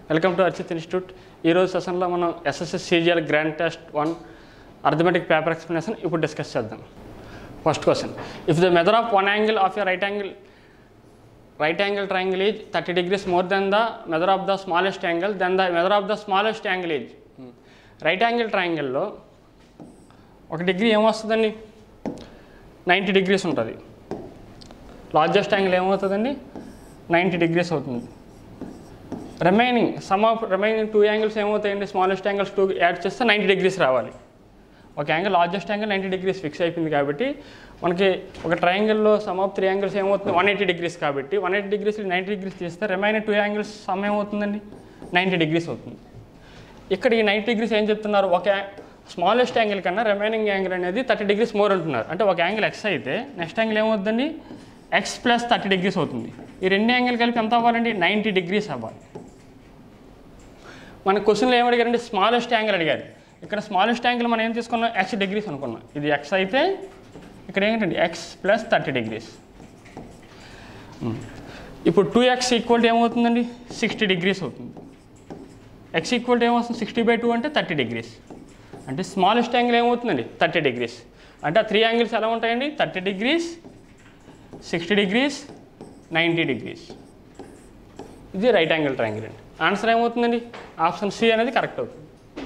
Welcome to Archit institute ఈరోజు సెషన్లో మనం SSC CGL grand test one arithmetic paper explanation ఇప్పుడు డిస్కస్ చేద్దాం first question if the method of one angle of a right angle right angle triangle is thirty degrees more than the method of the smallest angle then the method of the smallest angle is right angle ట్రయాంగిల్లో ఒక degree ఏమొస్తుందండి ninety degrees ఉంటుంది largest angle ఏమవుతుందండి ninety degrees అవుతుంది remaining sum of remaining two angles ఏమవుతాయండి smallest angles two add చేస్తే ninety degrees రావాలి ఒక angle largest angle ninety degrees fix అయిపోయింది కాబట్టి మనకి ఒక ట్రయాంగిల్లో సమ్ ఆఫ్ త్రీ యాంగిల్స్ ఏమవుతుంది వన్ ఎయిటీ డిగ్రీస్ కాబట్టి one eighty degrees ninety degrees తీస్తే రిమైనింగ్ టూ యాంగిల్స్ సమ్ ఏమవుతుందండి నైంటీ డిగ్రీస్ అవుతుంది ఇక్కడ ఈ నైంటీ డిగ్రీస్ ఏం చెప్తున్నారు ఒక స్మాలెస్ట్ యాంగిల్ కన్నా రిమైనింగ్ యాంగిల్ అనేది థర్టీ డిగ్రీస్ మోర్ అంటున్నారు అంటే ఒక యాంగిల్ ఎక్స్ అయితే నెక్స్ట్ యాంగిల్ ఏమవుతుందండి ఎక్స్ ప్లస్ థర్టీ డిగ్రీస్ అవుతుంది ఈ రెండు యాంగిల్ కలిపి ఎంత అవ్వాలండి నైంటీ డిగ్రీస్ అవ్వాలి మన క్వశ్చన్లో ఏం అడిగారండి స్మాలెస్ట్ యాంగిల్ అడిగారు ఇక్కడ స్మాలెస్ట్ యాంగిల్ మనం ఏం తీసుకున్నాం ఎక్స్ డిగ్రీస్ అనుకున్నాం ఇది ఎక్స్ అయితే ఇక్కడ ఏంటండి ఎక్స్ ప్లస్ థర్టీ డిగ్రీస్ ఇప్పుడు టూ ఎక్స్ ఈక్వల్ ఏమవుతుందండి సిక్స్టీ డిగ్రీస్ అవుతుంది ఎక్స్ ఈక్వల్ ఏమవుతుంది సిక్స్టీ బై టూ అంటే థర్టీ డిగ్రీస్ అంటే స్మాలెస్ట్ యాంగిల్ ఏమవుతుందండి థర్టీ డిగ్రీస్ అంటే ఆ త్రీ యాంగిల్స్ ఎలా ఉంటాయండి thirty degrees sixty degrees ninety degrees ఇది రైట్ యాంగిల్ ట్రయాంగిల్ అండి ఆన్సర్ ఏమవుతుందండి ఆప్షన్ సి అనేది కరెక్ట్ అవుతుంది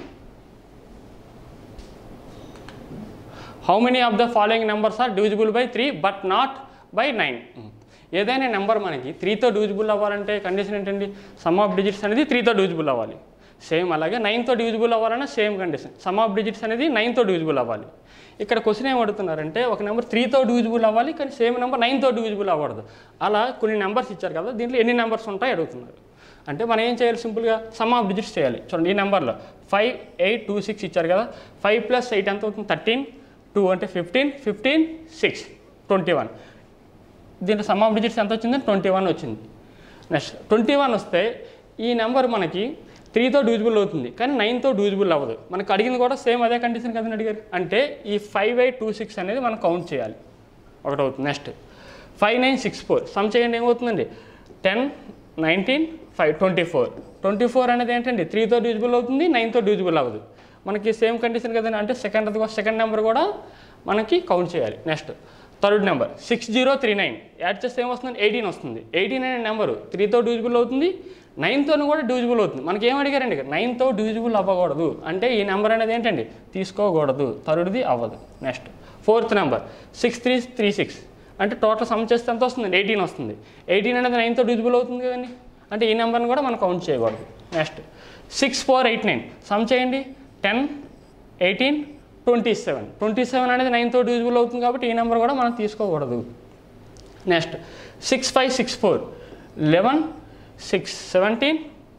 how many of the following numbers are divisible by three but not by nine ఏదైనా నెంబర్ మనకి త్రీతో డివిజిబుల్ అవ్వాలంటే కండిషన్ ఏంటండి సమ్ ఆఫ్ డిజిట్స్ అనేది త్రీతో డివిజిబుల్ అవ్వాలి సేమ్ అలాగే నైన్తో డివిజిబుల్ అవ్వాలన్నా same condition sum of digits అనేది నైన్తో డివిజిబుల్ అవ్వాలి ఇక్కడ క్వశ్చన్ ఏం అడుగుతున్నారంటే ఒక నెంబర్ త్రీతో డివిజిబుల్ అవ్వాలి కానీ సేమ్ నెంబర్ నైన్తో డివిజిబుల్ అవ్వకూడదు అలా కొన్ని నెంబర్స్ ఇచ్చారు కదా దీంట్లో ఎన్ని నెంబర్స్ ఉంటాయి అడుగుతున్నారు అంటే మనం ఏం చేయాలి సింపుల్గా సమ్ ఆఫ్ డిజిట్స్ చేయాలి చూడండి ఈ నెంబర్లో ఫైవ్ ఎయిట్ టూ సిక్స్ ఇచ్చారు కదా ఫైవ్ ప్లస్ ఎయిట్ ఎంత అవుతుంది థర్టీన్ టూ అంటే fifteen fifteen six twenty one దీంట్లో సమ్ ఆఫ్ డిజిట్స్ ఎంత వచ్చింది ట్వంటీ వన్ వచ్చింది నెక్స్ట్ ట్వంటీ వన్ వస్తే ఈ నెంబర్ మనకి త్రీతో డివిజిబుల్ అవుతుంది కానీ నైన్తో డివిజిబుల్ అవ్వదు మనకు అడిగింది కూడా సేమ్ అదే కండిషన్ కదని అడిగారు అంటే ఈ ఫైవ్ ఎయిట్ టూ సిక్స్ అనేది మనం కౌంట్ చేయాలి ఒకటి అవుతుంది next five nine six four sum చేయండి ఏమవుతుందండి ten nineteen five twenty four twenty four అనేది ఏంటండి త్రీతో డివిజిబుల్ అవుతుంది నైన్తో డివిజిబుల్ అవ్వదు మనకి సేమ్ కండిషన్ కదండి అంటే సెకండ్ సెకండ్ నెంబర్ కూడా మనకి కౌంట్ చేయాలి next third number six zero three nine add చేస్తే ఏమొస్తుంది ఎయిటీన్ వస్తుంది ఎయిటీన్ అనే నెంబరు త్రీతో డివిజిబుల్ అవుతుంది నైన్తో కూడా డివిజిబుల్ అవుతుంది మనకి ఏం అడిగారండి నైన్తో డివిజిబుల్ అవ్వకూడదు అంటే ఈ నెంబర్ అనేది ఏంటండి తీసుకోకూడదు థర్డ్ది అవ్వదు next fourth number six three three six అంటే టోటల్ సమ్ చేస్తే ఎంత వస్తుంది ఎయిటీన్ వస్తుంది ఎయిటీన్ అనేది నైన్తో డివిజిబుల్ అవుతుంది కదండి అంటే ఈ నెంబర్ని కూడా మనం కౌంట్ చేయకూడదు next six four eight nine sum చేయండి ten eighteen twenty seven twenty seven అనేది నైన్తో డివిజిబుల్ అవుతుంది కాబట్టి ఈ నెంబర్ కూడా మనం తీసుకోకూడదు next six five six four eleven six seventeen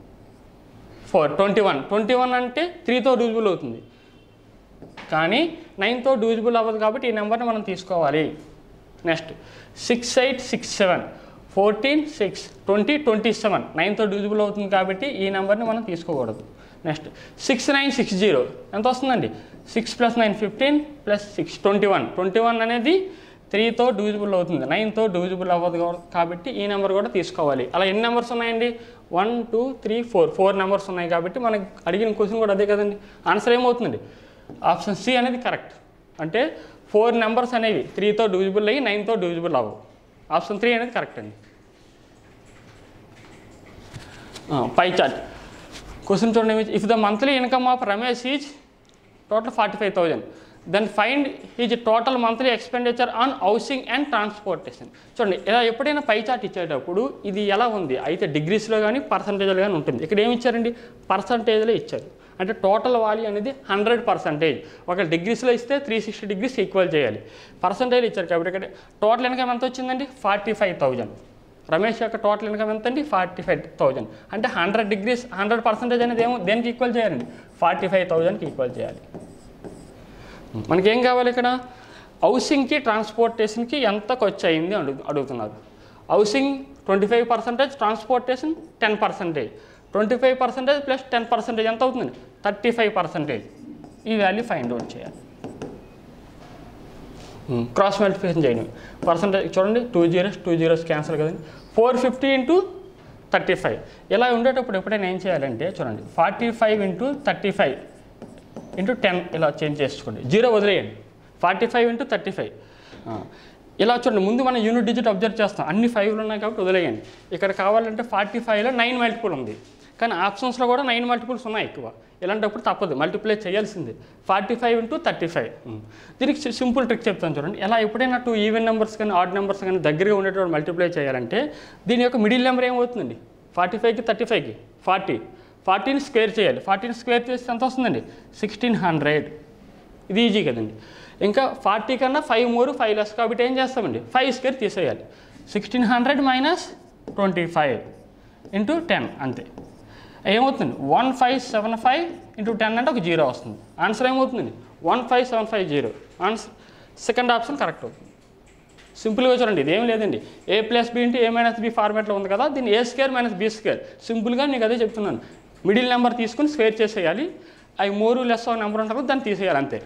four twenty one twenty one అంటే త్రీతో డివిజిబుల్ అవుతుంది కానీ నైన్తో డివిజిబుల్ అవ్వదు కాబట్టి ఈ నెంబర్ని మనం తీసుకోవాలి next six eight six seven fourteen six twenty twenty seven నైన్తో డివిజిబుల్ అవుతుంది కాబట్టి ఈ నెంబర్ని మనం తీసుకోకూడదు next six nine six zero ఎంత వస్తుందండి six plus nine fifteen plus six twenty one twenty one అనేది త్రీతో డివిజిబుల్ అవుతుంది నైన్తో డివిజిబుల్ అవ్వదు కాబట్టి ఈ నెంబర్ కూడా తీసుకోవాలి అలా ఎన్ని నెంబర్స్ ఉన్నాయండి one two three four four numbers ఉన్నాయి కాబట్టి మనకి అడిగిన క్వశ్చన్ కూడా అదే కదండి ఆన్సర్ ఏమవుతుంది ఆప్షన్ సి అనేది కరెక్ట్ అంటే ఫోర్ నెంబర్స్ అనేవి త్రీతో డివిజిబుల్ అయ్యి నైన్తో డివిజిబుల్ అవ్వవు ఆప్షన్ త్రీ అనేది కరెక్ట్ అండి పై చార్ట్ క్వశ్చన్ చూడండి if the monthly income of Ramesh is total forty five thousand then find is total monthly expenditure on housing and transportation చూడండి ఇలా ఎప్పుడైనా పై చార్ట్ ఇచ్చేటప్పుడు ఇది ఎలా ఉంది అయితే డిగ్రీస్లో కానీ పర్సంటేజ్లో కానీ ఉంటుంది ఇక్కడ ఏమి ఇచ్చారండి పర్సంటేజ్లో ఇచ్చారు అంటే టోటల్ వాల్యూ అనేది హండ్రెడ్ పర్సంటేజ్ ఒక డిగ్రీస్లో ఇస్తే త్రీ సిక్స్టీ డిగ్రీస్ ఈక్వల్ చేయాలి పర్సంటేజ్ ఇచ్చారు కాబట్టి ఇక్కడ టోటల్ ఇన్కమ్ ఎంత వచ్చిందండి ఫార్టీ ఫైవ్ థౌజండ్ రమేష్ యొక్క టోటల్ ఇన్కమ్ ఎంత అండి ఫార్టీ ఫైవ్ థౌజండ్ అంటే హండ్రెడ్ డిగ్రీస్ హండ్రెడ్ పర్సెంటేజ్ అనేది ఏమో దేనికి ఈక్వల్ చేయాలండి ఫార్టీ ఫైవ్ థౌజండ్కి ఈక్వల్ చేయాలి మనకేం కావాలి ఇక్కడ హౌసింగ్కి ట్రాన్స్పోర్టేషన్కి ఎంత ఖర్చు అయింది అడుగు అడుగుతున్నారు housing twenty five percentage transportation ten percentage twenty five percentage plus ten percentage ఎంత అవుతుంది థర్టీ ఫైవ్ పర్సెంటేజ్ ఈ వాల్యూ ఫైండ్ అవుట్ చేయాలి క్రాస్ మల్టిప్లికేషన్ చేయండి పర్సంటేజ్ చూడండి two zeros two zeros cancel కదండి four fifty into thirty five ఇలా ఉండేటప్పుడు ఎప్పుడైనా ఏం చేయాలంటే చూడండి forty five into thirty five into ten ఇలా చేంజ్ చేసుకోండి జీరో వదిలేయండి forty five into thirty five ఇలా చూడండి ముందు మనం యూనిట్ డిజిట్ అబ్జర్వ్ చేస్తాం అన్ని ఫైవ్లు ఉన్నాయి కాబట్టి వదిలేయండి ఇక్కడ కావాలంటే ఫార్టీ ఫైవ్లో నైన్ మల్టిపుల్ ఉంది కానీ ఆప్షన్స్లో కూడా నైన్ మల్టిపుల్స్ ఉన్నాయి ఎక్కువ ఇలాంటప్పుడు తప్పదు మల్టిప్లై చేయాల్సిందే forty five into thirty five దీనికి సి- సింపుల్ ట్రిక్ చెప్తాను చూడండి ఎలా ఎప్పుడైనా టూ ఈవెన్ నెంబర్స్ కానీ ఆడ్ నెంబర్స్ కానీ దగ్గరగా ఉండేటువంటి మల్టిప్లై చేయాలంటే దీని యొక్క మిడిల్ నెంబర్ ఏమవుతుందండి ఫార్టీ ఫైవ్కి థర్టీ ఫైవ్కి ఫార్టీ ఫార్టీని స్క్వేర్ చేయాలి ఫార్టీని స్క్వేర్ చేస్తే ఎంత వస్తుందండి సిక్స్టీన్ హండ్రెడ్ ఇది ఈజీ కదండి ఇంకా ఫార్టీ కన్నా ఫైవ్ మోర్ ఫైవ్ లెస్ కాబట్టి ఏం చేస్తామండి ఫైవ్ స్క్వేర్ తీసేయాలి sixteen hundred minus twenty five into ten అంతే ఏమవుతుంది one five seven five into ten అంటే ఒక జీరో వస్తుంది ఆన్సర్ ఏమవుతుందండి one five seven five zero answer second option correct అవుతుంది సింపుల్గా చూడండి ఇదేం లేదండి A plus B into A minus B ఫార్మాట్లో ఉంది కదా దీన్ని A square minus B square సింపుల్గా నీకు అదే చెప్తున్నాను మిడిల్ నెంబర్ తీసుకుని స్క్వేర్ చేసేయాలి అవి మోరు లెస్ నెంబర్ ఉంటారు దాన్ని తీసేయాలి అంతే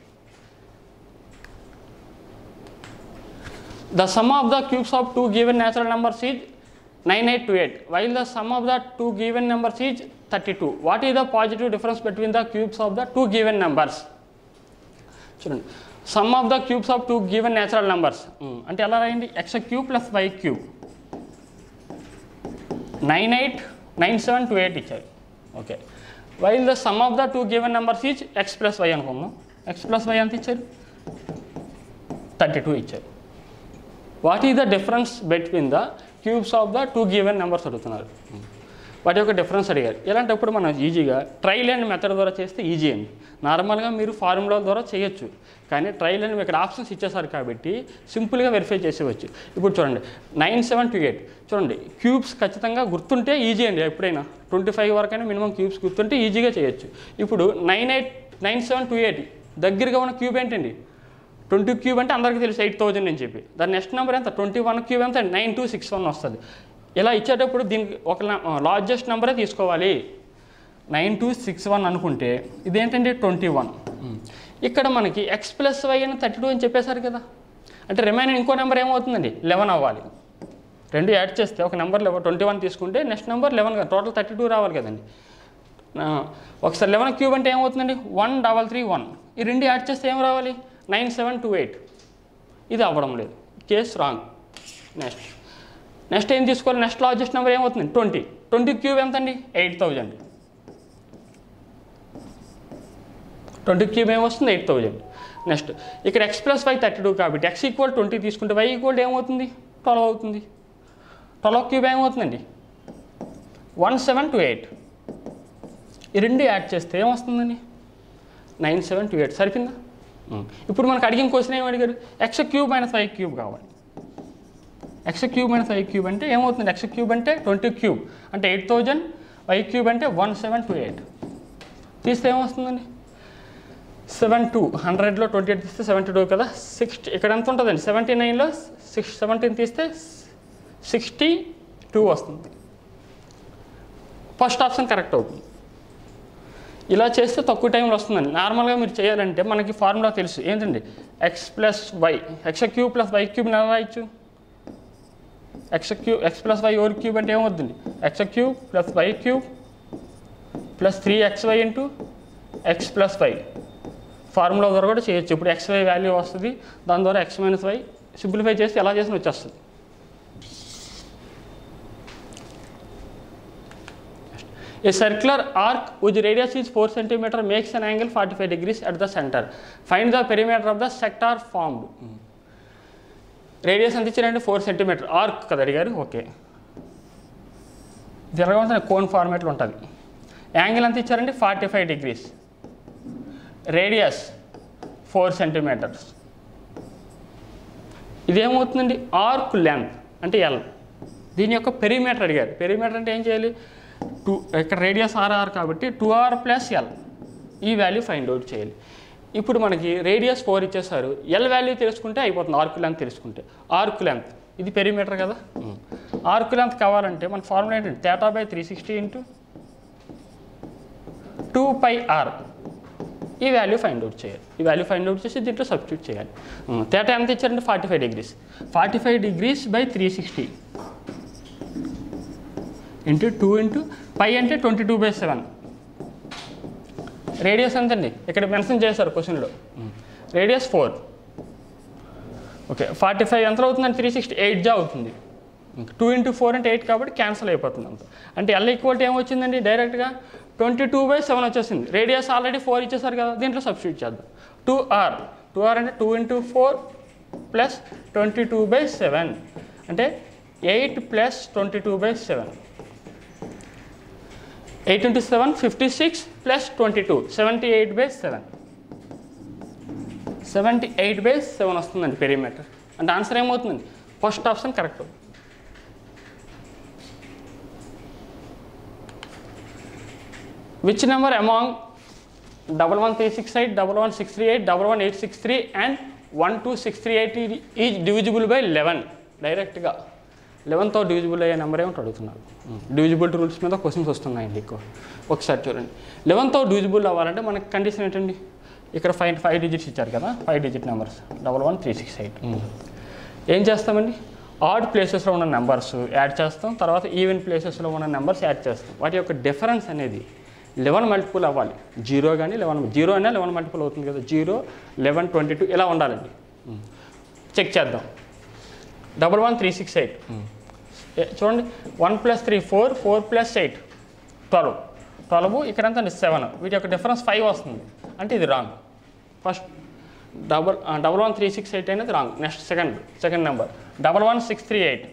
The sum of the cubes of two given natural numbers is 9828, while the sum of the two given numbers is 32. What is the positive difference between the cubes of the two given numbers? చూడండి sum of the cubes of two given natural numbers అంటే ఎలా రాయండి X cube plus Y cube nine eight nine seven two eight ఇచ్చారు okay while the sum of the two given numbers is X plus Y అనుకుందాం X plus Y ఎంత ఇచ్చారు thirty two ఇచ్చారు what is the difference between the cubes of the two given numbers అడుగుతున్నారు వాటి యొక్క difference అడిగారు ఇలాంటప్పుడు మనం ఈజీగా ట్రైల్ అండ్ మెథడ్ ద్వారా చేస్తే ఈజీ అండి నార్మల్గా మీరు ఫార్ములా ద్వారా చేయొచ్చు కానీ ట్రైల్ అండ్ ఇక్కడ ఆప్షన్స్ ఇచ్చేసారు కాబట్టి సింపుల్గా వెరిఫై చేసేవచ్చు ఇప్పుడు చూడండి నైన్ సెవెన్ టూ ఎయిట్ చూడండి క్యూబ్స్ ఖచ్చితంగా గుర్తుంటే ఈజీ అండి ఎప్పుడైనా ట్వంటీ ఫైవ్ వరకైనా మినిమం క్యూబ్స్ గుర్తుంటే ఈజీగా చేయొచ్చు ఇప్పుడు nine eight nine seven two eight దగ్గరగా ఉన్న క్యూబ్ ఏంటండి ట్వంటీ క్యూబ్ అంటే అందరికీ తెలుసు ఎయిట్ థౌజండ్ అని చెప్పి దాని నెక్స్ట్ నెంబర్ ఎంత ట్వంటీ వన్ క్యూబ్ ఎంత నైన్ టూ సిక్స్ వన్ వస్తుంది ఇలా ఇచ్చేటప్పుడు దీనికి ఒక లార్జెస్ట్ నెంబరే తీసుకోవాలి నైన్ టూ సిక్స్ వన్ అనుకుంటే ఇదేంటంటే ట్వంటీ వన్ ఇక్కడ మనకి ఎక్స్ ప్లస్ వై అని థర్టీ టూ అని చెప్పేశారు కదా అంటే రిమైనింగ్ ఇంకో నెంబర్ ఏమవుతుందండి లెవెన్ అవ్వాలి రెండు యాడ్ చేస్తే ఒక నెంబర్ లెవెన్ ట్వంటీ వన్ తీసుకుంటే నెక్స్ట్ నెంబర్ లెవెన్ కదా టోటల్ థర్టీ టూ రావాలి కదండి ఆ, ఒకసారి లెవెన్ క్యూబ్ అంటే ఏమవుతుందండి వన్ డబల్ త్రీ వన్ ఈ రెండు యాడ్ చేస్తే ఏం రావాలి నైన్ సెవెన్ టూ ఎయిట్ ఇది అవ్వడం లేదు కేస్ రాంగ్ నెక్స్ట్ నెక్స్ట్ ఏం తీసుకోవాలి నెక్స్ట్ లార్జెస్ట్ నెంబర్ ఏమవుతుంది ట్వంటీ ట్వంటీ క్యూబ్ ఎంత అండి ఎయిట్ థౌజండ్ ట్వంటీ క్యూబ్ ఏమొస్తుంది ఎయిట్ థౌజండ్ నెక్స్ట్ ఇక్కడ X plus Y thirty two కాబట్టి ఎక్స్ ఈక్వల్ ట్వంటీ తీసుకుంటే వై ఈక్వల్ ఏమవుతుంది ట్వెల్వ్ అవుతుంది ట్వెల్వ్ క్యూబ్ ఏమవుతుందండి వన్ సెవెన్ టూ ఎయిట్ ఈ రెండు యాడ్ చేస్తే ఏమొస్తుందండి నైన్ సెవెన్ టూ ఎయిట్ సరిపోయిందా ఉమ్. ఇప్పుడు మనకు అడిగిన క్వశ్చన్ ఏమి అడిగారు X cube minus Y cube కావాలి X cube minus Y cube అంటే ఏమవుతుంది ఎక్స్ క్యూబ్ అంటే ట్వంటీ క్యూబ్ అంటే ఎయిట్ థౌజండ్ వై క్యూబ్ అంటే వన్ సెవెన్ టూ ఎయిట్ తీస్తే ఏమొస్తుందండి సెవెన్ టూ హండ్రెడ్లో ట్వంటీ ఎయిట్ తీస్తే సెవెంటీ టూ కదా సిక్స్టీ ఇక్కడ ఎంత ఉంటుందండి సెవెంటీ నైన్లో సిక్స్ సెవెంటీన్ తీస్తే సిక్స్టీ టూ వస్తుంది ఫస్ట్ ఆప్షన్ కరెక్ట్ అవుతుంది ఇలా చేస్తే తక్కువ టైంలో వస్తుందండి నార్మల్గా మీరు చేయాలంటే మనకి ఫార్ములా తెలుసు ఏంటండి X plus Y X cube plus Y cube ఎలా రాయొచ్చు X cube X plus Y or cube అంటే ఏమవుతుంది X cube plus Y cube plus three X Y into X plus Y formula ద్వారా కూడా చేయొచ్చు ఇప్పుడు ఎక్స్ వై వాల్యూ వస్తుంది దాని ద్వారా ఎక్స్ మైనస్ వై సింప్లిఫై చేస్తే ఎలా చేసినా వచ్చేస్తుంది A circular arc whose radius is 4 centimeter makes an angle 45 degrees at the center. Find the perimeter of the sector formed. Radius ఎంత ఇచ్చారంటే ఫోర్ సెంటీమీటర్ ఆర్క్ కదా అడిగారు ఓకే ఇది ఎలాగ ఉంటుంది కోన్ ఫార్మేట్లో ఉంటుంది యాంగిల్ ఎంత ఇచ్చారంటే forty five degrees radius four centimetres ఇదేమవుతుందండి ఆర్క్ లెంత్ అంటే ఎల్ దీని యొక్క పెరిమీటర్ అడిగారు పెరిమీటర్ అంటే ఏం చేయాలి టూ ఇక్కడ రేడియస్ ఆర్ఆర్ కాబట్టి టూ ఆర్ ప్లస్ ఎల్ ఈ వాల్యూ ఫైండ్ అవుట్ చేయాలి ఇప్పుడు మనకి రేడియస్ ఫోర్ ఇచ్చేసారు ఎల్ వాల్యూ తెలుసుకుంటే అయిపోతుంది ఆర్క్ లెంత్ తెలుసుకుంటే ఆర్క్ లెంత్ ఇది పెరిమీటర్ కదా ఆర్క్ లెంత్ కావాలంటే మన ఫార్ములా ఏంటంటే theta by three sixty into two pi R ఈ వాల్యూ ఫైండ్ అవుట్ చేయాలి ఈ వాల్యూ ఫైండ్ అవుట్ చేసి దీంట్లో సబ్స్టిట్యూట్ చేయాలి ఉమ్, తేటా ఎంత ఇచ్చారంటే forty five degrees forty five degrees by three sixty into two into pi అంటే twenty two by seven radius ఎంతండి ఇక్కడ మెన్షన్ చేశారు క్వశ్చన్లో radius four okay forty five ఎంత అవుతుందండి త్రీ సిక్స్టీ ఎయిట్ జా అవుతుంది టూ ఇంటూ ఫోర్ అంటే ఎయిట్ కాబట్టి క్యాన్సిల్ అయిపోతుంది అంత అంటే ఎల్ ఈక్వల్ ఏమొచ్చిందండి డైరెక్ట్గా ట్వంటీ టూ బై సెవెన్ వచ్చేసింది రేడియస్ ఆల్రెడీ ఫోర్ ఇచ్చేసారు కదా దీంట్లో సబ్స్టిట్యూట్ చేద్దాం టూ ఆర్ టూ ఆర్ అంటే two into four plus twenty two by seven అంటే eight plus twenty two by seven eight into seven fifty six plus twenty two seventy eight by seven seventy eight by seven వస్తుందండి perimeter అంటే answer ఏమవుతుందండి first option correct which number among double one three six eight double one six three eight double one eight six three and one two six three eight is divisible by eleven డైరెక్ట్గా లెవెన్తో divisible అయ్యే number ఏమిటి అడుగుతున్నారు divisibility rules మీద questions వస్తున్నాయండి ఎక్కువ ఒకసారి చూడండి లెవెన్తో divisible అవ్వాలంటే మనకి కండిషన్ ఏంటండి ఇక్కడ ఫైవ్ ఫైవ్ డిజిట్స్ ఇచ్చారు కదా five digit numbers double one three six eight ఏం చేస్తామండి ఆడ్ ప్లేసెస్లో ఉన్న నెంబర్స్ యాడ్ చేస్తాం తర్వాత ఈవెన్ ప్లేసెస్లో ఉన్న నెంబర్స్ యాడ్ చేస్తాం వాటి యొక్క డిఫరెన్స్ అనేది లెవెన్ మల్టిపుల్ అవ్వాలి జీరో కానీ లెవెన్ జీరో అయినా లెవెన్ మల్టిపుల్ అవుతుంది కదా జీరో లెవెన్ ట్వంటీ టూ ఇలా ఉండాలండి చెక్ చేద్దాం double one three six eight చూడండి one plus three four four plus eight twelve twelve ఇక్కడ ఎంత సెవెన్ వీటి యొక్క డిఫరెన్స్ ఫైవ్ వస్తుంది అంటే ఇది wrong first double double one three six eight అనేది wrong next second second number double one six three eight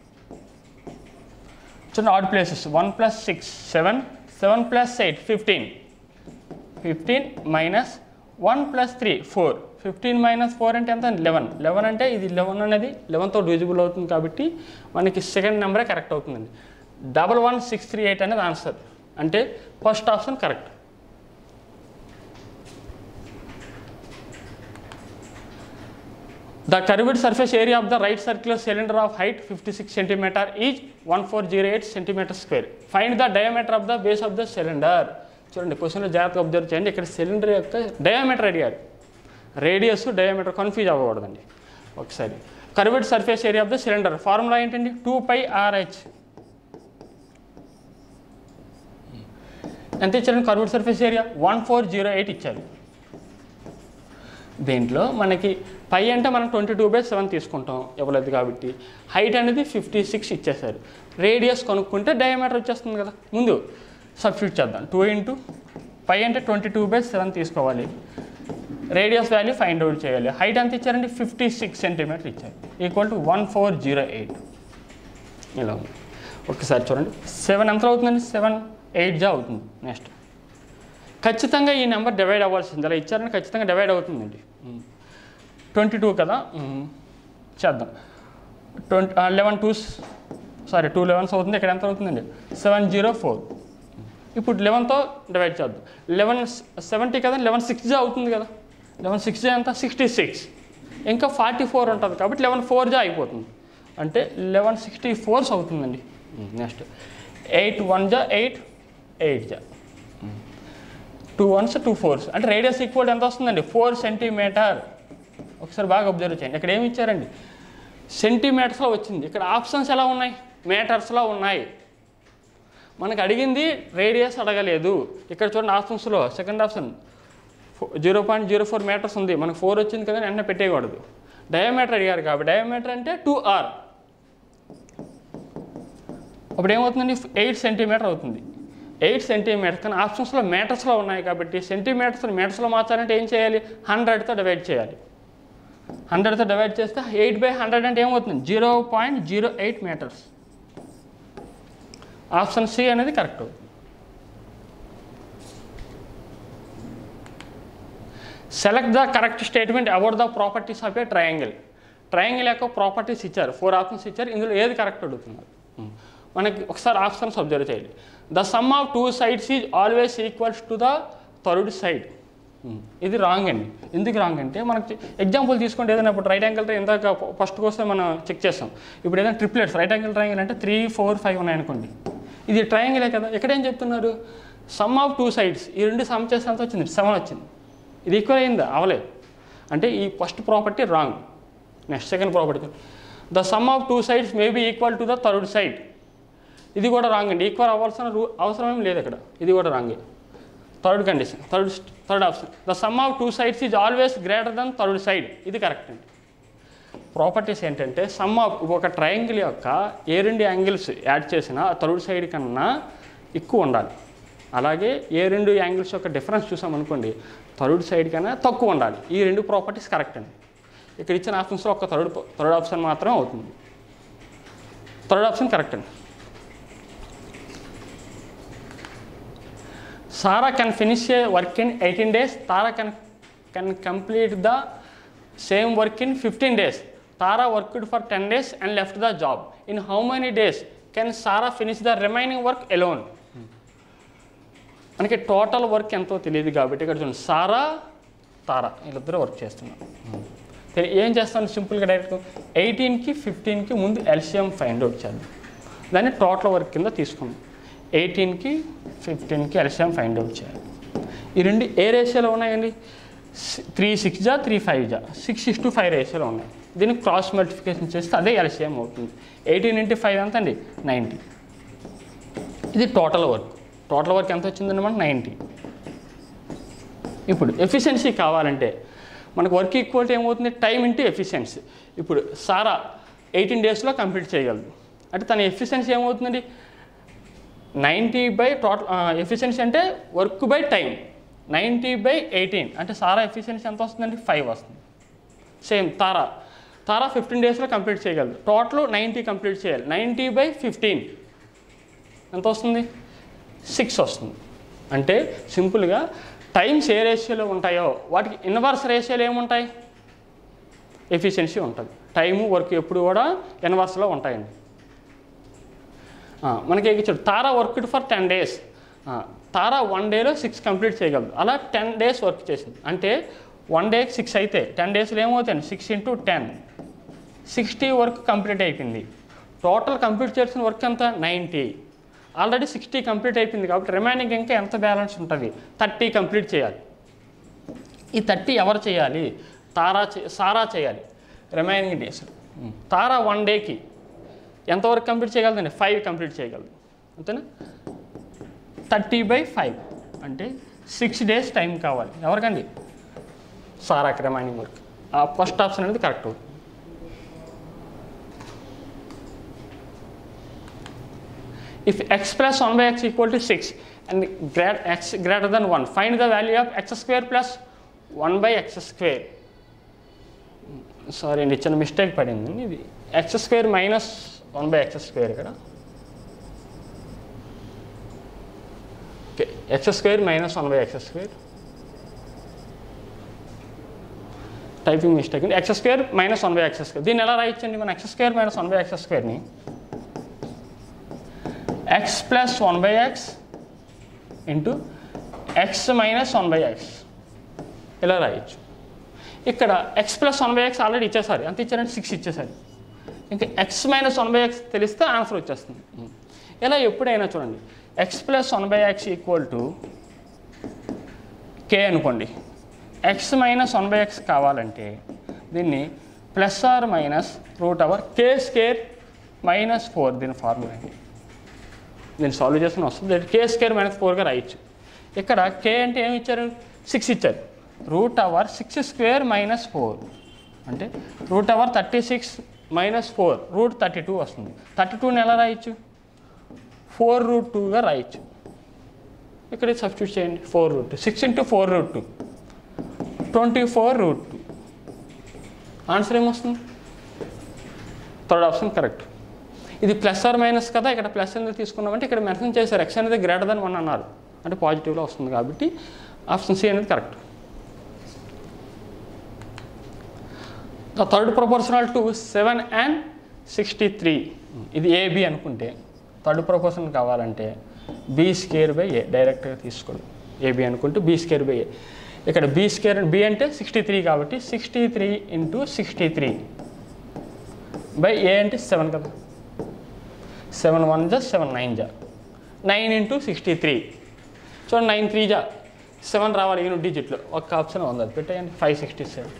చూడండి odd places one plus six seven seven plus eight fifteen fifteen minus one plus three four fifteen minus four అంటే ఎంత eleven eleven అంటే ఇది eleven అనేది లెవెన్తో divisible అవుతుంది కాబట్టి మనకి second నెంబరే కరెక్ట్ అవుతుందండి double one six three eight అనేది ఆన్సర్ అంటే first option correct The curved surface area of the right circular cylinder of height 56 cm is 1408 cm square. Find the diameter of the base of the cylinder. చూడండి క్వశ్చన్లో జాగ్రత్తగా observe చేయండి ఇక్కడ cylinder యొక్క diameter అడిగారు radius diameter confuse అవ్వకూడదండి ఒకసారి curved surface area of the cylinder formula ఏంటండి టూ పై ఆర్హెచ్ ఎంత ఇచ్చారండి curved surface area one four zero eight ఇచ్చారు దీంట్లో మనకి పై అంటే మనం ట్వంటీ టూ బై సెవెన్ తీసుకుంటాం ఇవ్వలేదు కాబట్టి హైట్ అనేది ఫిఫ్టీ సిక్స్ ఇచ్చేసారు రేడియస్ కొనుక్కుంటే డయామీటర్ వచ్చేస్తుంది కదా ముందు సబ్స్టిట్యూట్ చేద్దాం టూ ఇంటూ పై అంటే ట్వంటీ టూ బై సెవెన్ తీసుకోవాలి రేడియస్ వాల్యూ ఫైండ్ అవుట్ చేయాలి హైట్ ఎంత ఇచ్చారండి ఫిఫ్టీ సిక్స్ సెంటీమీటర్ ఇచ్చారు equal to one four zero eight ఇలా ఉంది ఒకసారి చూడండి సెవెన్ ఎంత అవుతుందండి సెవెన్ ఎయిట్ జా అవుతుంది నెక్స్ట్ ఖచ్చితంగా ఈ నెంబర్ డివైడ్ అవ్వాల్సింది అలా ఇచ్చారని ఖచ్చితంగా డివైడ్ అవుతుందండి ట్వంటీ టూ కదా మ్మ్. చేద్దాం twenty eleven two sorry two elevens అవుతుంది ఇక్కడ ఎంత అవుతుందండి సెవెన్ జీరో ఫోర్ ఇప్పుడు లెవెన్తో డివైడ్ చేద్దాం లెవెన్ సెవెంటీ కదా లెవెన్ సిక్స్ జా అవుతుంది కదా లెవెన్ సిక్స్ జా ఎంత సిక్స్టీ సిక్స్ ఇంకా ఫార్టీ ఫోర్ ఉంటుంది కాబట్టి లెవెన్ ఫోర్ జా అయిపోతుంది అంటే లెవెన్ సిక్స్టీ ఫోర్స్ అవుతుందండి నెక్స్ట్ ఎయిట్ వన్ జా ఎయిట్ ఎయిట్ జా టూ వన్స్ టూ ఫోర్స్ అంటే రేడియస్ ఈక్వల్ ఎంత వస్తుందండి ఫోర్ సెంటీమీటర్ ఒకసారి బాగా అబ్జర్వ్ చేయండి ఇక్కడ ఏమి ఇచ్చారండి సెంటీమీటర్స్లో వచ్చింది ఇక్కడ ఆప్షన్స్ ఎలా ఉన్నాయి మీటర్స్లో ఉన్నాయి మనకు అడిగింది రేడియస్ అడగలేదు ఇక్కడ చూడండి ఆప్షన్స్లో second option zero point zero four metres ఉంది మనకు ఫోర్ వచ్చింది కదా వెంటనే పెట్టేయకూడదు డయామీటర్ అడిగారు కాబట్టి డయామీటర్ అంటే టూ ఆర్ అప్పుడు ఏమవుతుందండి ఎయిట్ సెంటీమీటర్ అవుతుంది ఎయిట్ సెంటీమీటర్స్ కానీ ఆప్షన్స్లో మీటర్స్లో ఉన్నాయి కాబట్టి సెంటీమీటర్స్ మీటర్స్లో మార్చాలంటే ఏం చేయాలి హండ్రెడ్తో డివైడ్ చేయాలి హండ్రెడ్తో డివైడ్ చేస్తే ఎయిట్ బై హండ్రెడ్ అంటే ఏమవుతుంది zero point zero eight metres option C అనేది correct select the correct statement about the properties of a triangle triangle యొక్క ప్రాపర్టీస్ ఇచ్చారు ఫోర్ ఆప్షన్స్ ఇచ్చారు ఇందులో ఏది కరెక్ట్ అడుగుతున్నారు మనకి ఒకసారి ఆప్షన్స్ అబ్జర్వ్ చేయాలి the sum of two sides is always equals to the third side ఇది రాంగ్ అండి ఎందుకు రాంగ్ అంటే మనకి ఎగ్జాంపుల్ తీసుకుంటే ఏదైనా ఇప్పుడు రైట్ యాంగిల్ ఇందాక ఫస్ట్ కోసం మనం చెక్ చేస్తాం ఇప్పుడు ఏదైనా ట్రిప్లెట్స్ రైట్ యాంగిల్ ట్రయాంగిల్ అంటే త్రీ ఫోర్ ఫైవ్ ఉన్నాయనుకోండి ఇది ట్రయాంగిలే కదా ఇక్కడ ఏం చెప్తున్నారు సమ్ ఆఫ్ టూ సైడ్స్ ఈ రెండు సమ్ చేస్తే ఎంత వచ్చింది సెవెన్ వచ్చింది ఇది ఈక్వల్ అయిందా అవలేదు అంటే ఈ first property wrong next second property the sum of two sides may be equal to the third side ఇది కూడా రాంగ్ అండి ఈక్వల్ అవ్వాల్సిన రూ అవసరం ఏం లేదు ఇక్కడ ఇది కూడా రాంగే third condition third third option the sum of two sides is always greater than third side ఇది కరెక్ట్ అండి ప్రాపర్టీస్ ఏంటంటే సమ్ ఆఫ్ ఒక ట్రయాంగిల్ యొక్క ఏ రెండు యాంగిల్స్ యాడ్ చేసినా థర్డ్ సైడ్ కన్నా ఎక్కువ ఉండాలి అలాగే ఏ రెండు యాంగిల్స్ యొక్క డిఫరెన్స్ చూసామనుకోండి థర్డ్ సైడ్ కన్నా తక్కువ ఉండాలి ఈ రెండు ప్రాపర్టీస్ కరెక్ట్ అండి ఇక్కడ ఇచ్చిన ఆప్షన్స్లో ఒక థర్డ్ థర్డ్ ఆప్షన్ మాత్రం అవుతుంది థర్డ్ ఆప్షన్ కరెక్ట్ అండి Sara can finish a work in eighteen days Tara can can complete the same work in fifteen days Tara worked for ten days and left the job in how many days can Sara finish the remaining work alone మనకి total work ఎంతో తెలియదు కాబట్టి ఇక్కడ చూడండి సారా తారా వీళ్ళిద్దరూ work చేస్తున్నారు తెలి- ఏం చేస్తాను సింపుల్గా డైరెక్ట్ ఎయిటీన్కి ఫిఫ్టీన్కి ముందు ఎల్సిఎం ఫైండ్ అవుట్ చేద్దాం దాన్ని టోటల్ వర్క్ కింద తీసుకుందాం ఎయిటీన్కి ఫిఫ్టీన్కి ఎల్సిఎం ఫైండ్ అవుట్ చేయాలి ఈ రెండు ఏ రేషియోలో ఉన్నాయండి త్రీ సిక్స్ జా త్రీ ఫైవ్ జా సిక్స్ సిక్స్ టు ఫైవ్ రేషియోలో ఉన్నాయి దీన్ని క్రాస్ మల్టిఫికేషన్ చేస్తే అదే ఎల్సిఎం అవుతుంది ఎయిటీన్ ఇంటూ ఫైవ్ ఎంత అండి నైంటీ ఇది టోటల్ వర్క్ టోటల్ వర్క్ ఎంత వచ్చిందండి మనకు నైంటీ ఇప్పుడు ఎఫిషియన్సీ కావాలంటే మనకు వర్క్ ఈక్వాలిటీ ఏమవుతుంది టైం ఇంటూ ఎఫిషియన్సీ ఇప్పుడు సారా ఎయిటీన్ డేస్లో కంప్లీట్ చేయగలదు అంటే తన ఎఫిషియన్సీ ఏమవుతుందండి నైంటీ బై టోటల్ ఎఫిషియన్సీ అంటే work by time ninety by eighteen అంటే సారా ఎఫిషియన్సీ ఎంత వస్తుందండి ఫైవ్ వస్తుంది సేమ్ తారా తారా ఫిఫ్టీన్ డేస్లో కంప్లీట్ చేయగలదు టోటల్ నైంటీ కంప్లీట్ చేయాలి నైంటీ బై ఫిఫ్టీన్ ఎంత వస్తుంది సిక్స్ వస్తుంది అంటే సింపుల్గా టైమ్స్ ఏ రేషియోలో ఉంటాయో వాటికి ఇన్వర్స్ రేషియోలు ఏముంటాయి ఎఫిషియన్సీ ఉంటుంది టైము వర్క్ ఎప్పుడు కూడా ఇన్వర్స్లో ఉంటాయండి ఆ, మనకి ఇచ్చాడు Tara worked for ten days Tara one డేలో సిక్స్ కంప్లీట్ చేయగలదు అలా టెన్ డేస్ వర్క్ చేసింది అంటే వన్ డేకి సిక్స్ అయితే టెన్ డేస్లో ఏమవుతాయండి six into ten sixty work complete అయిపోయింది టోటల్ కంప్లీట్ చేసిన వర్క్ ఎంత నైంటీ ఆల్రెడీ సిక్స్టీ కంప్లీట్ అయిపోయింది కాబట్టి రిమైనింగ్ ఇంకా ఎంత బ్యాలెన్స్ ఉంటుంది థర్టీ కంప్లీట్ చేయాలి ఈ థర్టీ ఎవరు చేయాలి తారా చే సారా చేయాలి రిమైనింగ్ డేస్ తారా వన్ డేకి ఎంతవరకు కంప్లీట్ చేయగలదండి ఫైవ్ కంప్లీట్ చేయగలదు అంతేనా థర్టీ బై ఫైవ్ అంటే సిక్స్ డేస్ టైం కావాలి ఎవరికండి సారాకి రిమైనింగ్ వర్క్ ఆ ఫస్ట్ ఆప్షన్ అనేది కరెక్ట్ అవుతుంది if x plus 1 by x equal to 6 and grad x greater than 1 find the value of x square plus 1 by x square sorry అండి చిన్న mistake పడింది ఇది x square minus one by x square ఇక్కడ okay x square minus one by x square typing mistake అండి x square minus one by x square దీన్ని ఎలా రాయించండి మన x square minus one by x స్క్వేర్ని x plus one by x into x minus one by x ఇలా రాయొచ్చు ఇక్కడ X plus one by x already ఇచ్చేసారు ఎంత ఇచ్చారంటే సిక్స్ ఇచ్చేసారు ఇంకా x minus one by x తెలిస్తే ఆన్సర్ వచ్చేస్తుంది ఇలా ఎప్పుడైనా చూడండి x plus one by x equal to k అనుకోండి x minus one by x కావాలంటే దీన్ని plus or minus root over k square minus four దీని ఫార్ములా అండి దీన్ని సాల్వ్ చేసుకుని వస్తుంది కే స్కేర్ మైనస్ ఫోర్గా రాయొచ్చు ఇక్కడ కే అంటే ఏమి ఇచ్చారు సిక్స్ ఇచ్చారు root over six square minus four అంటే root over thirty six minus four root thirty two వస్తుంది థర్టీ టూని ఎలా రాయొచ్చు ఫోర్ రూట్ టూగా రాయొచ్చు ఇక్కడ సబ్స్టిట్యూట్ చేయండి four root six into four root two twenty four root two answer ఏమొస్తుంది థర్డ్ ఆప్షన్ కరెక్ట్ ఇది ప్లస్ ఆర్ మైనస్ కదా ఇక్కడ ప్లస్ అనేది తీసుకున్నామంటే ఇక్కడ మెన్షన్ చేశారు ఎక్స్ అనేది గ్రేటర్ దెన్ వన్ అన్నారు అంటే పాజిటివ్లో వస్తుంది కాబట్టి ఆప్షన్ సి అనేది correct the third proportional to seven and sixty three ఇది ఏబి అనుకుంటే థర్డ్ ప్రొపోర్షన్ కావాలంటే బి స్కేర్ బై ఏ డైరెక్ట్గా తీసుకోండి ఏబి అనుకుంటే బి స్కేర్ బై ఏ ఇక్కడ బి స్కేర్ బి అంటే సిక్స్టీ త్రీ కాబట్టి sixty three into sixty three by a అంటే సెవెన్ కదా సెవెన్ వన్ జా సెవెన్ నైన్ జా నైన్ ఇంటూ సిక్స్టీ త్రీ చూడండి నైన్ త్రీ జా సెవెన్ రావాలి యూనిట్ డిజిట్లో ఒక ఆప్షన్ ఉంది అది పెట్టేయండి five sixty seven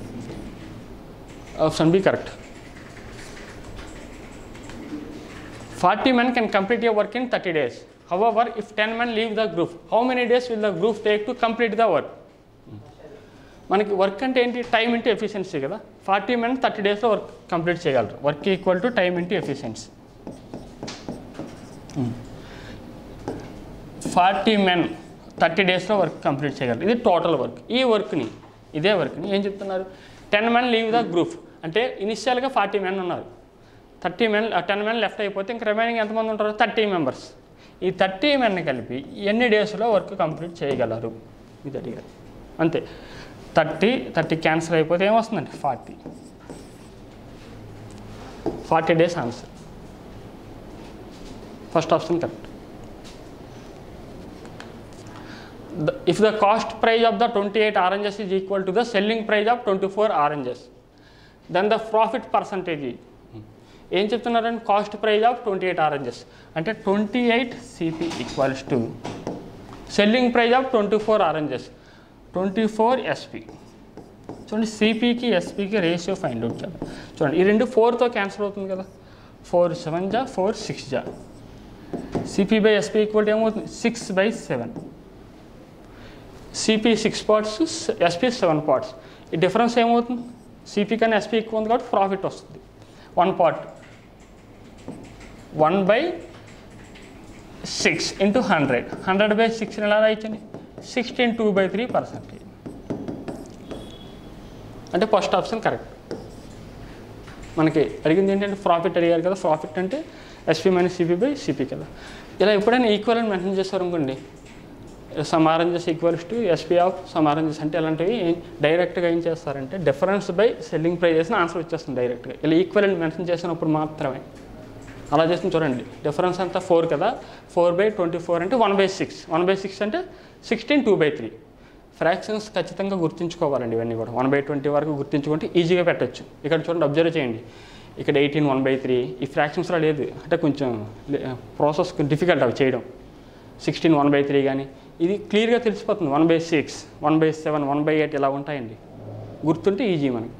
option b correct forty men can complete your work in thirty days however if ten men leave the group how many days will the group take to complete the work మనకి work అంటే ఏంటి time into efficiency కదా forty men thirty డేస్లో work complete చేయగలరు work equal to time into efficiency forty men thirty డేస్లో work complete చేయగలరు ఇది total work ఈ వర్క్ని ఇదే వర్క్ని ఏం చెప్తున్నారు ten men leave the group అంటే ఇనిషియల్గా ఫార్టీ మెన్ ఉన్నారు thirty men ten men left అయిపోతే ఇంక రిమైనింగ్ ఎంతమంది ఉంటారు థర్టీ మెంబర్స్ ఈ థర్టీ మెన్ కలిపి ఎన్ని డేస్లో వర్క్ కంప్లీట్ చేయగలరు ఇది అడిగారు అంతే థర్టీ థర్టీ క్యాన్సిల్ అయిపోతే ఏమొస్తుందండి forty forty days answer first option correct the, if the cost price of the 28 oranges is equal to the selling price of 24 oranges then the profit percentage is ఏం చెప్తున్నారండి cost price of twenty eight oranges అంటే twenty eight CP equals to selling price of twenty four oranges twenty four SP చూడండి సిపికి ఎస్పికి ratio find out చేయాలి చూడండి ఈ రెండు ఫోర్తో క్యాన్సిల్ అవుతుంది కదా ఫోర్ సెవెన్ జా ఫోర్ సిక్స్ జా CP by SP equal to ఏమవుతుంది six by seven CP six parts SP seven parts ఈ డిఫరెన్స్ ఏమవుతుంది సిపి కన్నా ఎస్పి ఎక్కువ ఉంది కాబట్టి ప్రాఫిట్ వస్తుంది one part one by six into hundred hundred by సిక్స్ని ఎలా రాయించండి sixteen two by three percentage అంటే ఫస్ట్ ఆప్షన్ కరెక్ట్ మనకి అడిగింది ఏంటంటే ప్రాఫిట్ అడిగారు కదా ప్రాఫిట్ అంటే SP minus CP by CP కదా ఇలా ఎప్పుడైనా ఈక్వల్ అని మెన్షన్ చేస్తారు అనుకోండి some oranges equals to SP of some oranges అంటే అలాంటివి డైరెక్ట్గా ఏం చేస్తారంటే డిఫరెన్స్ బై సెల్లింగ్ ప్రైజెస్ని ఆన్సర్ వచ్చేస్తుంది డైరెక్ట్గా ఇలా ఈక్వల్ అని మెన్షన్ చేసినప్పుడు మాత్రమే అలా చేస్తుంది చూడండి డిఫరెన్స్ అంతా ఫోర్ కదా ఫోర్ బై ట్వంటీ ఫోర్ అంటే one by six one by six అంటే sixteen two by three fractions ఖచ్చితంగా గుర్తుంచుకోవాలండి ఇవన్నీ కూడా వన్ బై ట్వంటీ వరకు గుర్తుంచుకుంటే ఈజీగా పెట్టచ్చు ఇక్కడ చూడండి అబ్జర్వ్ చేయండి ఇక్కడ ఎయిటీన్ వన్ బై త్రీ ఈ ఫ్రాక్షన్స్లో లేదు అంటే కొంచెం ప్రాసెస్ డిఫికల్ట్ అవి చేయడం సిక్స్టీన్ వన్ బై త్రీ కానీ ఇది క్లియర్గా తెలిసిపోతుంది one by six one by seven one by eight ఇలా ఉంటాయండి గుర్తుంటే ఈజీ మనకి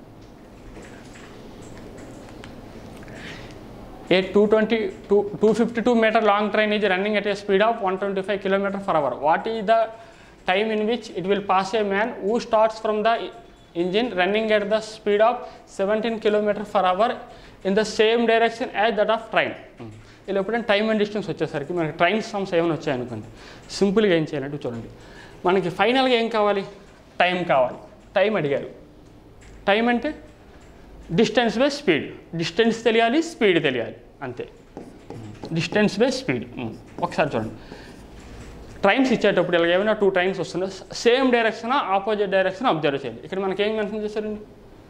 a two twenty two two fifty two meter long train is running at a speed of one twenty five kilometer per hour what is the time in which it will pass a man who starts from the engine running at the speed of seventeen kilometer per hour in the same direction as that of train ఇలా ఎప్పుడైనా time and distance వచ్చేసరికి మనకి train sums ఏమైనా వచ్చాయనుకోండి సింపుల్గా ఏం చేయాలంటే చూడండి మనకి ఫైనల్గా ఏం కావాలి టైం కావాలి టైం అడిగారు టైం అంటే డిస్టెన్స్ బై స్పీడ్ డిస్టెన్స్ తెలియాలి స్పీడ్ తెలియాలి అంతే డిస్టెన్స్ బై స్పీడ్ ఒకసారి చూడండి ట్రైన్స్ ఇచ్చేటప్పుడు ఇలా ఏమైనా టూ ట్రైన్స్ వస్తున్నాయి same direction opposite direction observe చేయాలి ఇక్కడ మనకి ఏం మెన్షన్ చేశారండి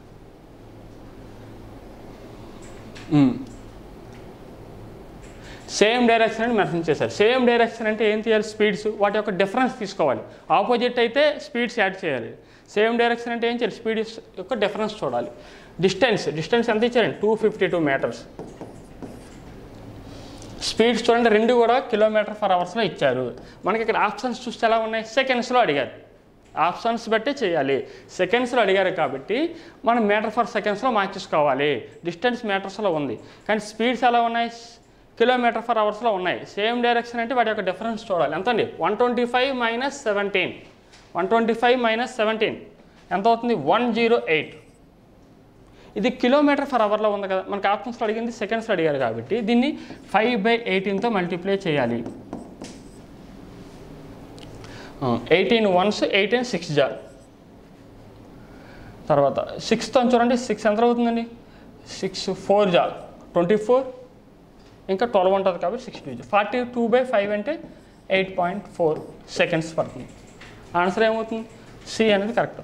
సేమ్ డైరెక్షన్ అని మెన్షన్ చేశారు సేమ్ డైరెక్షన్ అంటే ఏం చేయాలి స్పీడ్స్ వాటి యొక్క డిఫరెన్స్ తీసుకోవాలి ఆపోజిట్ అయితే స్పీడ్స్ యాడ్ చేయాలి సేమ్ డైరెక్షన్ అంటే ఏం చేయాలి స్పీడ్స్ యొక్క డిఫరెన్స్ చూడాలి డిస్టెన్స్ డిస్టెన్స్ ఎంత ఇచ్చారండి two fifty two meters speeds చూడండి రెండు కూడా కిలోమీటర్ ఫర్ అవర్స్లో ఇచ్చారు మనకి ఇక్కడ ఆప్షన్స్ చూస్తే ఎలా ఉన్నాయి సెకండ్స్లో అడిగారు ఆప్షన్స్ బట్టే చేయాలి సెకండ్స్లో అడిగారు కాబట్టి మనం మీటర్ ఫర్ సెకండ్స్లో మార్చేసుకోవాలి డిస్టెన్స్ మీటర్స్లో ఉంది కానీ స్పీడ్స్ ఎలా ఉన్నాయి కిలోమీటర్ ఫర్ అవర్స్లో ఉన్నాయి సేమ్ డైరెక్షన్ అంటే వాటి యొక్క డిఫరెన్స్ చూడాలి ఎంత అండి one twenty five minus seventeen one twenty five minus seventeen ఎంత అవుతుంది వన్ జీరో ఎయిట్ ఇది కిలోమీటర్ ఫర్ అవర్లో ఉంది కదా మనకి ఆప్షన్స్లో అడిగింది సెకండ్స్లో అడిగారు కాబట్టి దీన్ని ఫైవ్ బై ఎయిటీన్తో మల్టిప్లై చేయాలి ఎయిటీన్ వన్స్ ఎయిటీన్ సిక్స్ జా తర్వాత సిక్స్తో చూడండి సిక్స్ ఎంత అవుతుందండి సిక్స్ ఫోర్ జా ట్వంటీ ఫోర్ ఇంకా ట్వెల్వ్ ఉంటుంది కాబట్టి six two forty two by five అంటే ఎయిట్ పాయింట్ ఫోర్ సెకండ్స్ పడుతుంది ఆన్సర్ ఏమవుతుంది సి అనేది correct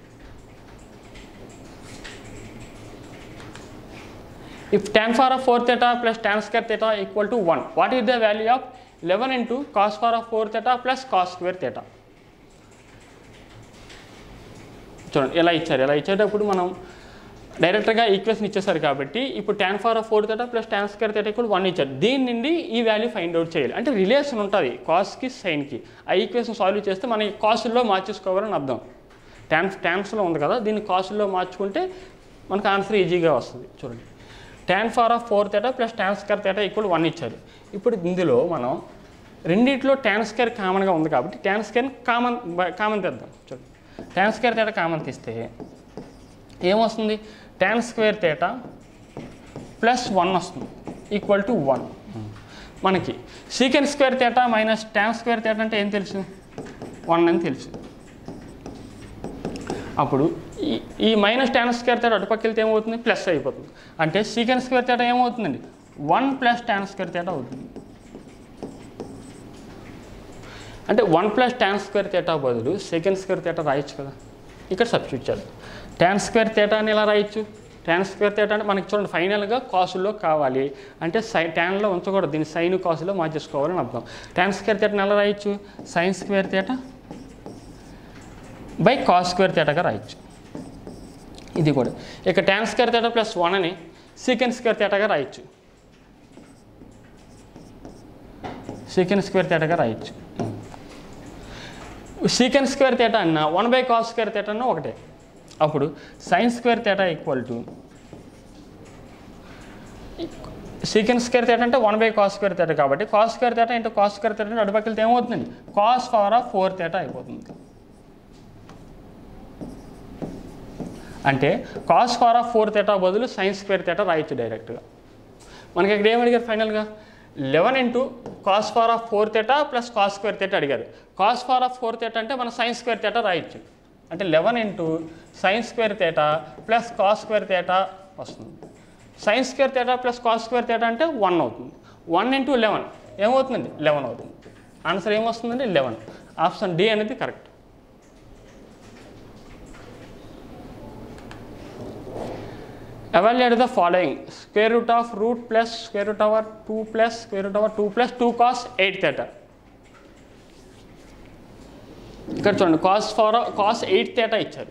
If tan for a 4 theta plus tan square theta equal to 1, what is the value of 11 into cos for a 4 theta plus cos square theta? చూడండి ఎలా ఇచ్చారు ఎలా ఇచ్చేటప్పుడు మనం డైరెక్ట్గా ఈక్వేషన్ ఇచ్చేసారు కాబట్టి ఇప్పుడు tan power four theta plus tan square theta కూడా వన్ ఇచ్చారు దీని నుండి ఈ వాల్యూ ఫైండ్ అవుట్ చేయాలి అంటే రిలేషన్ ఉంటుంది కాస్కి సైన్కి ఆ ఈక్వేషన్ సాల్వ్ చేస్తే మనకి కాస్ట్లో మార్చేసుకోవాలని అర్థం ట్యాన్ ట్యాన్స్లో ఉంది కదా దీన్ని కాస్ట్లో మార్చుకుంటే మనకు ఆన్సర్ ఈజీగా వస్తుంది చూడండి tan power of four theta plus tan square theta equal one ఇచ్చారు ఇప్పుడు ఇందులో మనం రెండిట్లో ట్యాన్ స్క్వేర్ కామన్గా ఉంది కాబట్టి ట్యాన్ స్క్వేర్ కామన్ కామన్ తెద్దాం చూడండి ట్యాన్ స్క్వేర్ తేటా కామన్ తీస్తే ఏమొస్తుంది tan square theta plus one వస్తుంది ఈక్వల్ టు వన్ మనకి secant square theta minus tan square theta అంటే ఏం తెలుసు వన్ అని తెలుసు అప్పుడు ఈ ఈ మైనస్ ట్యాన్ స్క్వేర్ తేటా అటుపక్క వెళ్తే ఏమవుతుంది ప్లస్ అయిపోతుంది అంటే సీకెన్ స్క్వేర్ తేటా ఏమవుతుందండి one plus tan square theta అవుతుంది అంటే one plus tan square theta బదులు సెకండ్ స్క్వేర్ తేటా రాయొచ్చు కదా ఇక్కడ సబ్స్టిట్యూట్ చేద్దాం ట్యాన్ స్క్వేర్ తేటా అని ఎలా రాయొచ్చు ట్యాన్ స్క్వేర్ తేటా అంటే మనకి చూడండి ఫైనల్గా కాసుల్లో కావాలి అంటే సై ట్యాన్లో ఉంచకూడదు దీన్ని సైన్ కాసులో మార్చేసుకోవాలని అర్థం ట్యాన్ స్క్వేర్ తేటాని ఎలా రాయొచ్చు sine square theta by cos square తేటాగా రాయొచ్చు ఇది కూడా ఇక tan square theta plus one అని సీకెన్ స్క్వేర్ తేటాగా రాయొచ్చు సీకెన్ స్క్వేర్ తేటాగా రాయొచ్చు సీకెన్ స్క్వేర్ తేటా అన్న one by cos square theta అన్న ఒకటే అప్పుడు sine square theta equal to secant square theta అంటే one by cos square theta కాబట్టి cos square theta into cos square theta అటుపక్కలతో ఏమవుతుందండి cos power of four theta అయిపోతుంది అంటే cos power of four theta బదులు సైన్ స్క్వేర్ తేటా రాయొచ్చు డైరెక్ట్గా మనకి ఇక్కడ ఏం అడిగారు ఫైనల్గా eleven into cos power of four theta plus cos square theta అడిగారు cos power of four theta అంటే మనం సైన్ స్క్వేర్ తేటా రాయొచ్చు అంటే eleven into sine square theta plus cos square theta వస్తుంది sine square theta plus cos square theta అంటే one అవుతుంది one into eleven ఏమవుతుందండి eleven అవుతుంది ఆన్సర్ ఏమొస్తుందండి లెవెన్ ఆప్షన్ డి అనేది correct evaluate the following square root of root plus square root over 2 plus square root over 2 plus 2 cos 8 theta ఇక్కడ చూడండి cos power cos eight theta ఇచ్చారు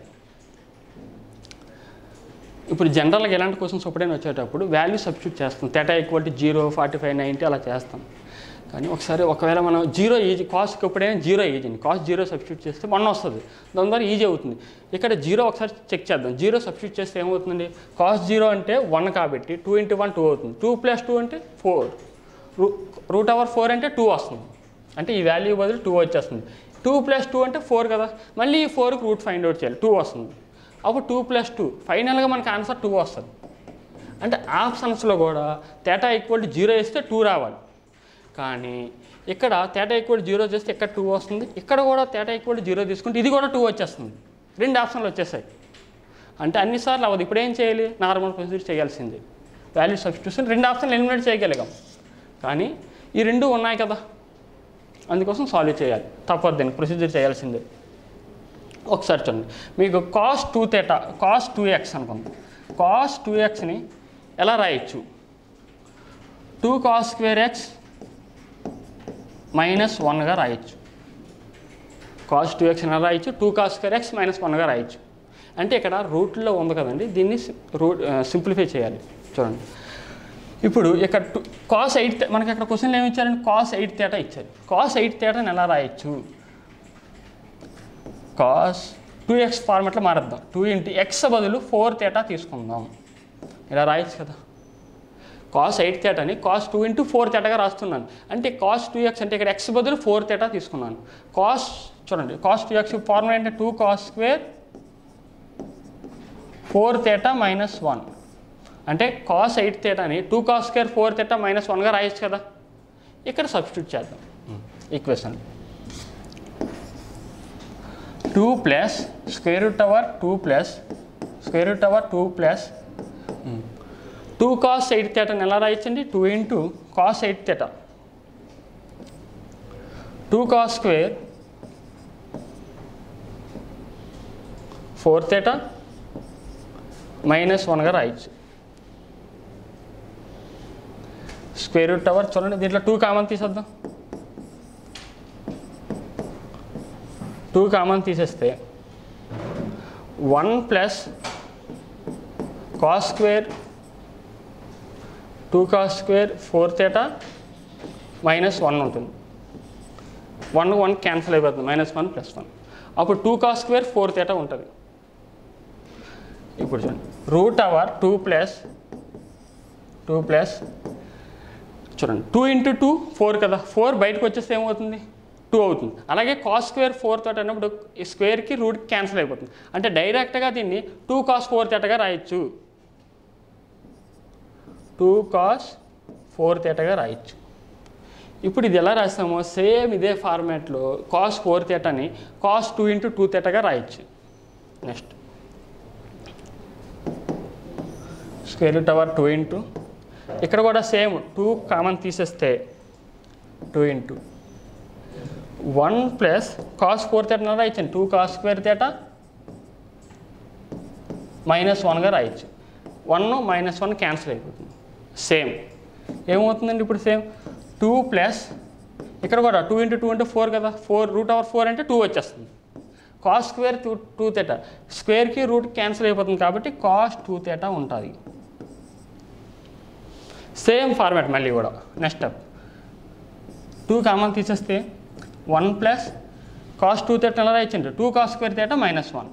ఇప్పుడు జనరల్గా ఎలాంటి క్వశ్చన్స్ ఎప్పుడైనా వచ్చేటప్పుడు వాల్యూ సబ్స్టిట్యూట్ చేస్తాం theta equal to zero forty five ninety అలా చేస్తాం కానీ ఒకసారి ఒకవేళ మనం జీరో ఈజీ కాస్ట్కి ఎప్పుడైనా zero easy cost zero substitute చేస్తే వన్ వస్తుంది దాని ద్వారా ఈజీ అవుతుంది ఇక్కడ జీరో ఒకసారి చెక్ చేద్దాం జీరో సబ్స్టిట్యూట్ చేస్తే ఏమవుతుందండి కాస్ట్ జీరో అంటే వన్ కాబట్టి టూ ఇంటూ వన్ టూ అవుతుంది టూ ప్లస్ టూ అంటే ఫోర్ రూ రూట్ అవర్ ఫోర్ అంటే టూ వస్తుంది అంటే ఈ వాల్యూ బదులు టూ వచ్చేస్తుంది టూ ప్లస్ టూ అంటే ఫోర్ కదా మళ్ళీ ఈ ఫోర్కి రూట్ ఫైండ్ అవుట్ చేయాలి టూ వస్తుంది అప్పుడు టూ ప్లస్ టూ ఫైనల్గా మనకి ఆన్సర్ టూ వస్తుంది అంటే ఆప్షన్స్లో కూడా తేటా ఈక్వల్ టు జీరో వేస్తే టూ రావాలి కానీ ఇక్కడ తేటా ఈక్వల్ జీరో చేస్తే ఇక్కడ టూ వస్తుంది ఇక్కడ కూడా తేటా ఈక్వల్ జీరో తీసుకుంటే ఇది కూడా టూ వచ్చేస్తుంది రెండు ఆప్షన్లు వచ్చేసాయి అంటే అన్నిసార్లు అవ్వదు ఇప్పుడు ఏం చేయాలి నార్మల్ ప్రొసీజర్ చేయాల్సిందే వాల్యూ సబ్స్టిట్యూషన్ రెండు ఆప్షన్లు ఎలిమినేట్ చేయగలిగాం కానీ ఈ రెండు ఉన్నాయి కదా అందుకోసం సాల్వ్ చేయాలి తప్పదు దీనికి ప్రొసీజర్ చేయాల్సిందే ఒకసారి చూడండి మీకు cos two theta cos two x అనుకుందాం కాస్ టూ ఎక్స్ని ఎలా రాయొచ్చు two cos square x minus వన్గా రాయొచ్చు కాస్ టూ ఎక్స్ ఎలా రాయొచ్చు two cos square x minus వన్గా రాయొచ్చు అంటే ఇక్కడ రూట్లో ఉంది కదండి దీన్ని రూట్ సింప్లిఫై చేయాలి చూడండి ఇప్పుడు ఇక్కడ టూ కాస్ ఎయిట్ మనకి అక్కడ క్వశ్చన్లు ఏమి ఇచ్చారండి కాస్ ఎయిట్ తేటా ఇచ్చారు కాస్ ఎయిట్ తేటాని ఎలా రాయొచ్చు కాస్ టూ ఎక్స్ ఫార్మెట్లో మారుద్దాం టూ ఇంటూ ఎక్స్ బదులు ఫోర్ తేటా తీసుకుందాం ఇలా రాయొచ్చు కదా కాస్ ఎయిట్ తేటాని కాస్ టూ ఇంటూ ఫోర్ తేటాగా రాస్తున్నాను అంటే కాస్ టూ ఎక్స్ అంటే ఇక్కడ ఎక్స్ బదులు ఫోర్ తేటా తీసుకున్నాను కాస్ చూడండి కాస్ టూ ఎక్స్ ఫార్ములా అంటే two cos square four theta minus one అంటే కాస్ ఎయిట్ తేటాని two cos square four theta minus వన్గా రాయొచ్చు కదా ఇక్కడ సబ్స్టిట్యూట్ చేద్దాం equation two plus square root over two plus square root over two plus two cos eight తేటాని ఎలా రాయొచ్చండి two into cos eight theta two cos square four theta minus వన్గా రాయొచ్చు స్క్వేర్ రూట్ అవర్ చూడండి దీంట్లో two common తీసేద్దాం two common తీసేస్తే one plus cos square two cos square four theta minus one ఉంటుంది వన్ వన్ క్యాన్సిల్ అయిపోతుంది minus one plus one అప్పుడు two cos square four theta ఉంటుంది ఇప్పుడు చూడండి root over two plus two plus చూడండి two into two four కదా four బయటకు వచ్చేస్తే ఏమవుతుంది టూ అవుతుంది అలాగే కాస్ స్క్వేర్ ఫోర్ తోట అన్నప్పుడు ఈ స్క్వేర్కి రూట్ క్యాన్సిల్ అయిపోతుంది అంటే డైరెక్ట్గా దీన్ని టూ కాస్ ఫోర్ తేటగా రాయొచ్చు టూ కాస్ ఫోర్ తేటగా రాయొచ్చు ఇప్పుడు ఇది ఎలా రాస్తామో సేమ్ ఇదే ఫార్మాట్లో కాస్ ఫోర్ తేటాని కాస్ టూ ఇంటూ టూ తేటగా రాయొచ్చు next square root over two into ఇక్కడ కూడా సేమ్ టూ కామన్ తీసేస్తే two into one plus cos four theta రాయొచ్చు two cos square theta minus వన్గా రాయొచ్చు వన్ మైనస్ వన్ క్యాన్సిల్ అయిపోతుంది సేమ్ ఏమవుతుందండి ఇప్పుడు సేమ్ టూ ప్లస్ ఇక్కడ కూడా టూ ఇంటూ టూ అంటే ఫోర్ కదా ఫోర్ రూట్ అవర్ ఫోర్ అంటే టూ వచ్చేస్తుంది కాస్ స్క్వేర్ టూ టూ తేటా స్క్వేర్కి రూట్ క్యాన్సిల్ అయిపోతుంది కాబట్టి కాస్ టూ తేటా ఉంటుంది సేమ్ ఫార్మాట్ మళ్ళీ కూడా నెక్స్ట్ స్టెప్ టూ కామన్ తీసేస్తే one plus cos two theta ఎలా ఇచ్చిండ్రు two cos square theta minus one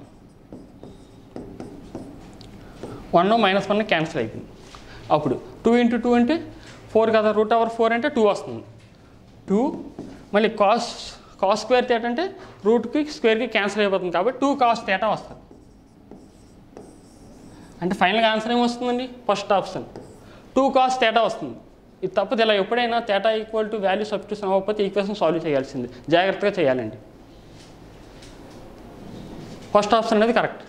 one minus one cancel అయిపోయింది అప్పుడు టూ ఇంటూ టూ అంటే ఫోర్ కదా రూట్ అవర్ ఫోర్ అంటే టూ వస్తుంది టూ మళ్ళీ కాస్ కాస్ స్క్వేర్ తేట అంటే రూట్కి స్క్వేర్కి క్యాన్సిల్ అయిపోతుంది కాబట్టి టూ కాస్ తేటా వస్తుంది అంటే ఫైనల్గా ఆన్సర్ ఏమొస్తుందండి first option two cos theta వస్తుంది ఇది తప్పదు ఇలా ఎప్పుడైనా theta equal to value substitution అవ్వకపోతే ఈక్వేషన్ సాల్వ్ చేయాల్సింది జాగ్రత్తగా చేయాలండి ఫస్ట్ ఆప్షన్ అనేది correct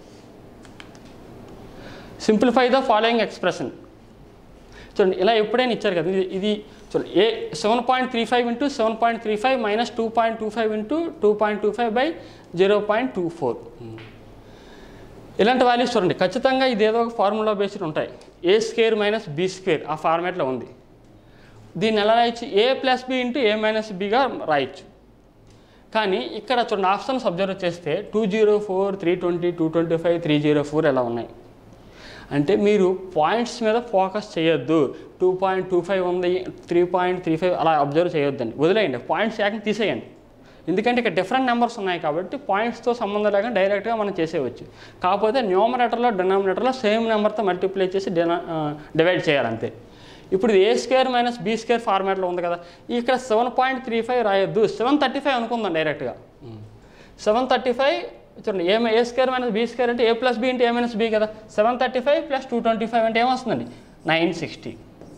simplify the following expression చూడండి ఇలా ఎప్పుడైనా ఇచ్చారు కదా ఇది ఇది చూడండి ఏ seven point three five into seven point three five minus two point two five into two point two five by zero point two four ఇలాంటి వాల్యూస్ చూడండి ఖచ్చితంగా ఇదేదో ఒక ఫార్ములా బేస్డ్ ఉంటాయి a square minus B square ఆ ఫార్మాట్లో ఉంది దీన్ని ఎలా రాయొచ్చు a plus B into A minus బిగా రాయొచ్చు కానీ ఇక్కడ చూడండి ఆప్షన్స్ అబ్జర్వ్ చేస్తే two zero four three twenty two twenty five three zero four ఎలా ఉన్నాయి అంటే మీరు పాయింట్స్ మీద ఫోకస్ చేయొద్దు టూ పాయింట్ టూ ఫైవ్ ఉంది త్రీ పాయింట్ త్రీ ఫైవ్ అలా అబ్జర్వ్ చేయొద్దండి వదిలేయండి పాయింట్స్ ఏకంగా తీసేయండి ఎందుకంటే ఇక్కడ డిఫరెంట్ నెంబర్స్ ఉన్నాయి కాబట్టి పాయింట్స్తో సంబంధం లేకుండా డైరెక్ట్గా మనం చేసేయవచ్చు కాకపోతే న్యూమరేటర్లో డినామినేటర్లో సేమ్ నెంబర్తో మల్టిప్లై చేసి డినా డివైడ్ చేయాలంతే ఇప్పుడు a square minus b square ఫార్మాట్లో ఉంది కదా ఇక్కడ సెవెన్ పాయింట్ త్రీ ఫైవ్ రాయొద్దు సెవెన్ థర్టీ ఫైవ్ అనుకుందాం డైరెక్ట్గా సెవెన్ థర్టీ ఫైవ్ చూడండి a a square minus b square అంటే ఏ ప్లస్ బి అంటే ఏ మైనస్ బి కదా seven thirty five plus two twenty five అంటే ఏమొస్తుందండి nine sixty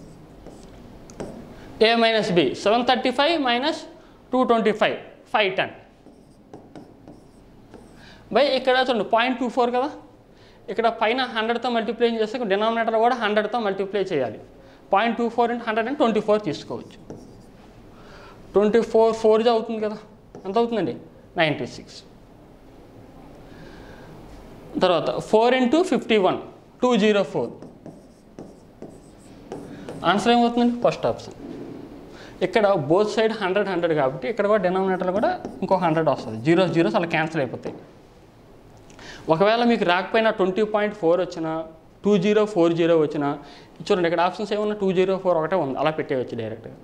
a minus b seven thirty five minus two twenty five five ten by ఇక్కడ చూడండి point two four కదా ఇక్కడ పైన హండ్రెడ్తో multiply చేస్తే డినామినేటర్ కూడా హండ్రెడ్తో మల్టిప్లై చేయాలి point two four into hundred and twenty four తీసుకోవచ్చు ట్వంటీ ఫోర్ ఫోర్ అవుతుంది కదా ఎంత అవుతుందండి నైంటీ సిక్స్ తర్వాత four into fifty one two zero four answer ఏమవుతుందండి ఫస్ట్ ఆప్షన్ ఇక్కడ బోత్ సైడ్ హండ్రెడ్ హండ్రెడ్ కాబట్టి ఇక్కడ కూడా డినామినేటర్ కూడా ఇంకో హండ్రెడ్ వస్తుంది జీరో జీరోస్ అలా క్యాన్సిల్ అయిపోతాయి ఒకవేళ మీకు రాకపోయినా ట్వంటీ పాయింట్ ఫోర్ వచ్చినా టూ జీరో ఫోర్ జీరో వచ్చినా చూడండి ఇక్కడ ఆప్షన్స్ ఏమన్నా టూ జీరో ఫోర్ ఒకటే ఉంది అలా పెట్టేయచ్చు డైరెక్ట్గా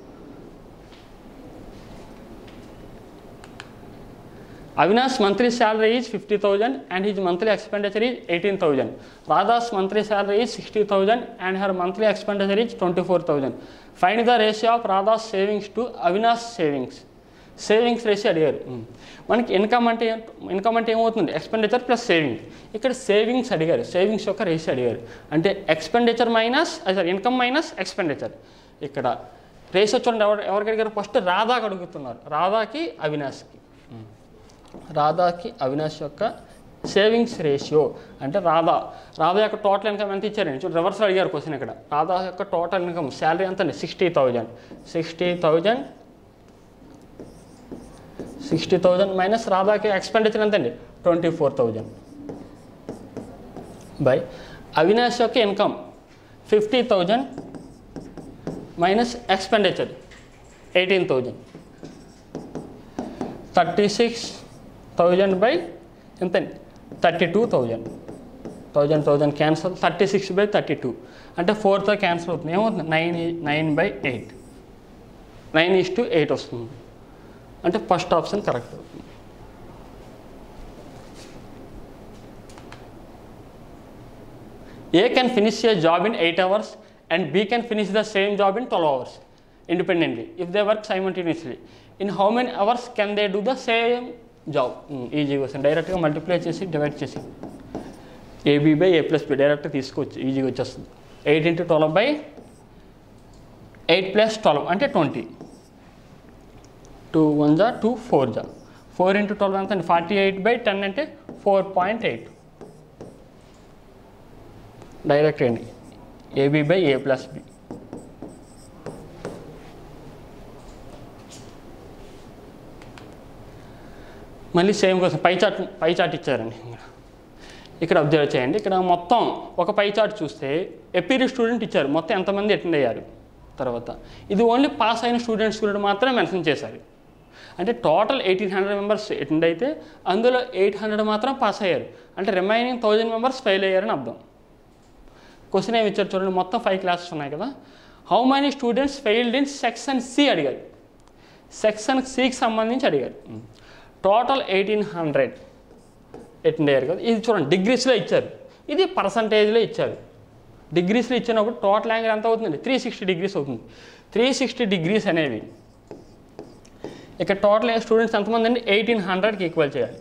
Avinash monthly salary is 50,000 and his monthly expenditure is 18,000. Radha's monthly salary is 60,000 and her monthly expenditure is 24,000. Find the ratio of Radha's savings to Avinash savings. Savings ratio అడిగారు మనకి income అంటే income అంటే ఏమవుతుంది expenditure plus saving ఇక్కడ savings అడిగారు savings యొక్క ratio అడిగారు అంటే expenditure minus sorry income minus expenditure ఇక్కడ రేషియో చూడండి ఎవరు ఎవరికి అడిగారు ఫస్ట్ రాధాకి అడుగుతున్నారు రాధాకి అవినాష్కి రాధాకి అవినాష్ యొక్క సేవింగ్స్ రేషియో అంటే రాధా రాధా యొక్క టోటల్ ఇన్కమ్ ఎంత ఇచ్చారండి చూడండి రివర్స్ అడిగారు క్వశ్చన్ ఇక్కడ రాధా యొక్క టోటల్ ఇన్కమ్ శాలరీ ఎంత అండి sixty thousand sixty thousand sixty thousand minus రాధాకి ఎక్స్పెండిచర్ ఎంత అండి twenty four thousand by Avinash యొక్క income fifty thousand minus expenditure eighteen thousand thirty six thousand by ఎంత thirty two thousand thousand thousand cancel thirty six by thirty two అంటే ఫోర్తో క్యాన్సల్ అవుతుంది ఏమవుతుంది nine nine by eight nine is to eight వస్తుంది అంటే first option correct అవుతుంది A can finish a job in eight hours and B can finish the same job in twelve hours independently if they work simultaneously in how many hours can they do the same job ఈజీగా వస్తుంది డైరెక్ట్గా multiply చేసి divide చేసి AB by A plus B direct తీసుకోవచ్చు ఈజీగా వచ్చేస్తుంది eight into twelve by eight plus twelve అంటే twenty two one జా టూ ఫోర్ జా ఫోర్ ఇంటూ ట్వెల్వ్ ఎంత అండి ఫార్టీ ఎయిట్ బై టెన్ అంటే ఫోర్ పాయింట్ ఎయిట్ డైరెక్ట్ అండి AB by A plus B మళ్ళీ సేమ్ కోసం పై చార్ట్ పై చార్ట్ ఇచ్చారండి ఇక్కడ అబ్జర్వ్ చేయండి ఇక్కడ మొత్తం ఒక పై చార్ట్ చూస్తే ఎపీరియడ్ స్టూడెంట్ ఇచ్చారు మొత్తం ఎంతమంది అటెండ్ అయ్యారు తర్వాత ఇది ఓన్లీ పాస్ అయిన స్టూడెంట్స్ గురించి మాత్రమే మెన్షన్ చేశారు అంటే total eighteen hundred members attend అయితే అందులో ఎయిట్ హండ్రెడ్ మాత్రం పాస్ అయ్యారు అంటే రిమైనింగ్ థౌజండ్ మెంబర్స్ ఫెయిల్ అయ్యారని అర్థం క్వశ్చన్ ఏమి ఇచ్చారు చూడండి మొత్తం ఫైవ్ క్లాసెస్ ఉన్నాయి కదా how many students failed in section C అడిగారు సెక్షన్ సికి సంబంధించి అడిగారు టోటల్ ఎయిటీన్ హండ్రెడ్ అటెండ్ అయ్యారు కదా ఇది చూడండి డిగ్రీస్లో ఇచ్చారు ఇది పర్సంటేజ్లో ఇచ్చారు డిగ్రీస్లో ఇచ్చినప్పుడు టోటల్ యాంగిల్ ఎంత అవుతుంది త్రీ సిక్స్టీ డిగ్రీస్ అవుతుంది త్రీ సిక్స్టీ డిగ్రీస్ అనేవి ఇక్కడ టోటల్ స్టూడెంట్స్ ఎంతమంది అండి ఎయిటీన్ హండ్రెడ్కి ఈక్వల్ చేయాలి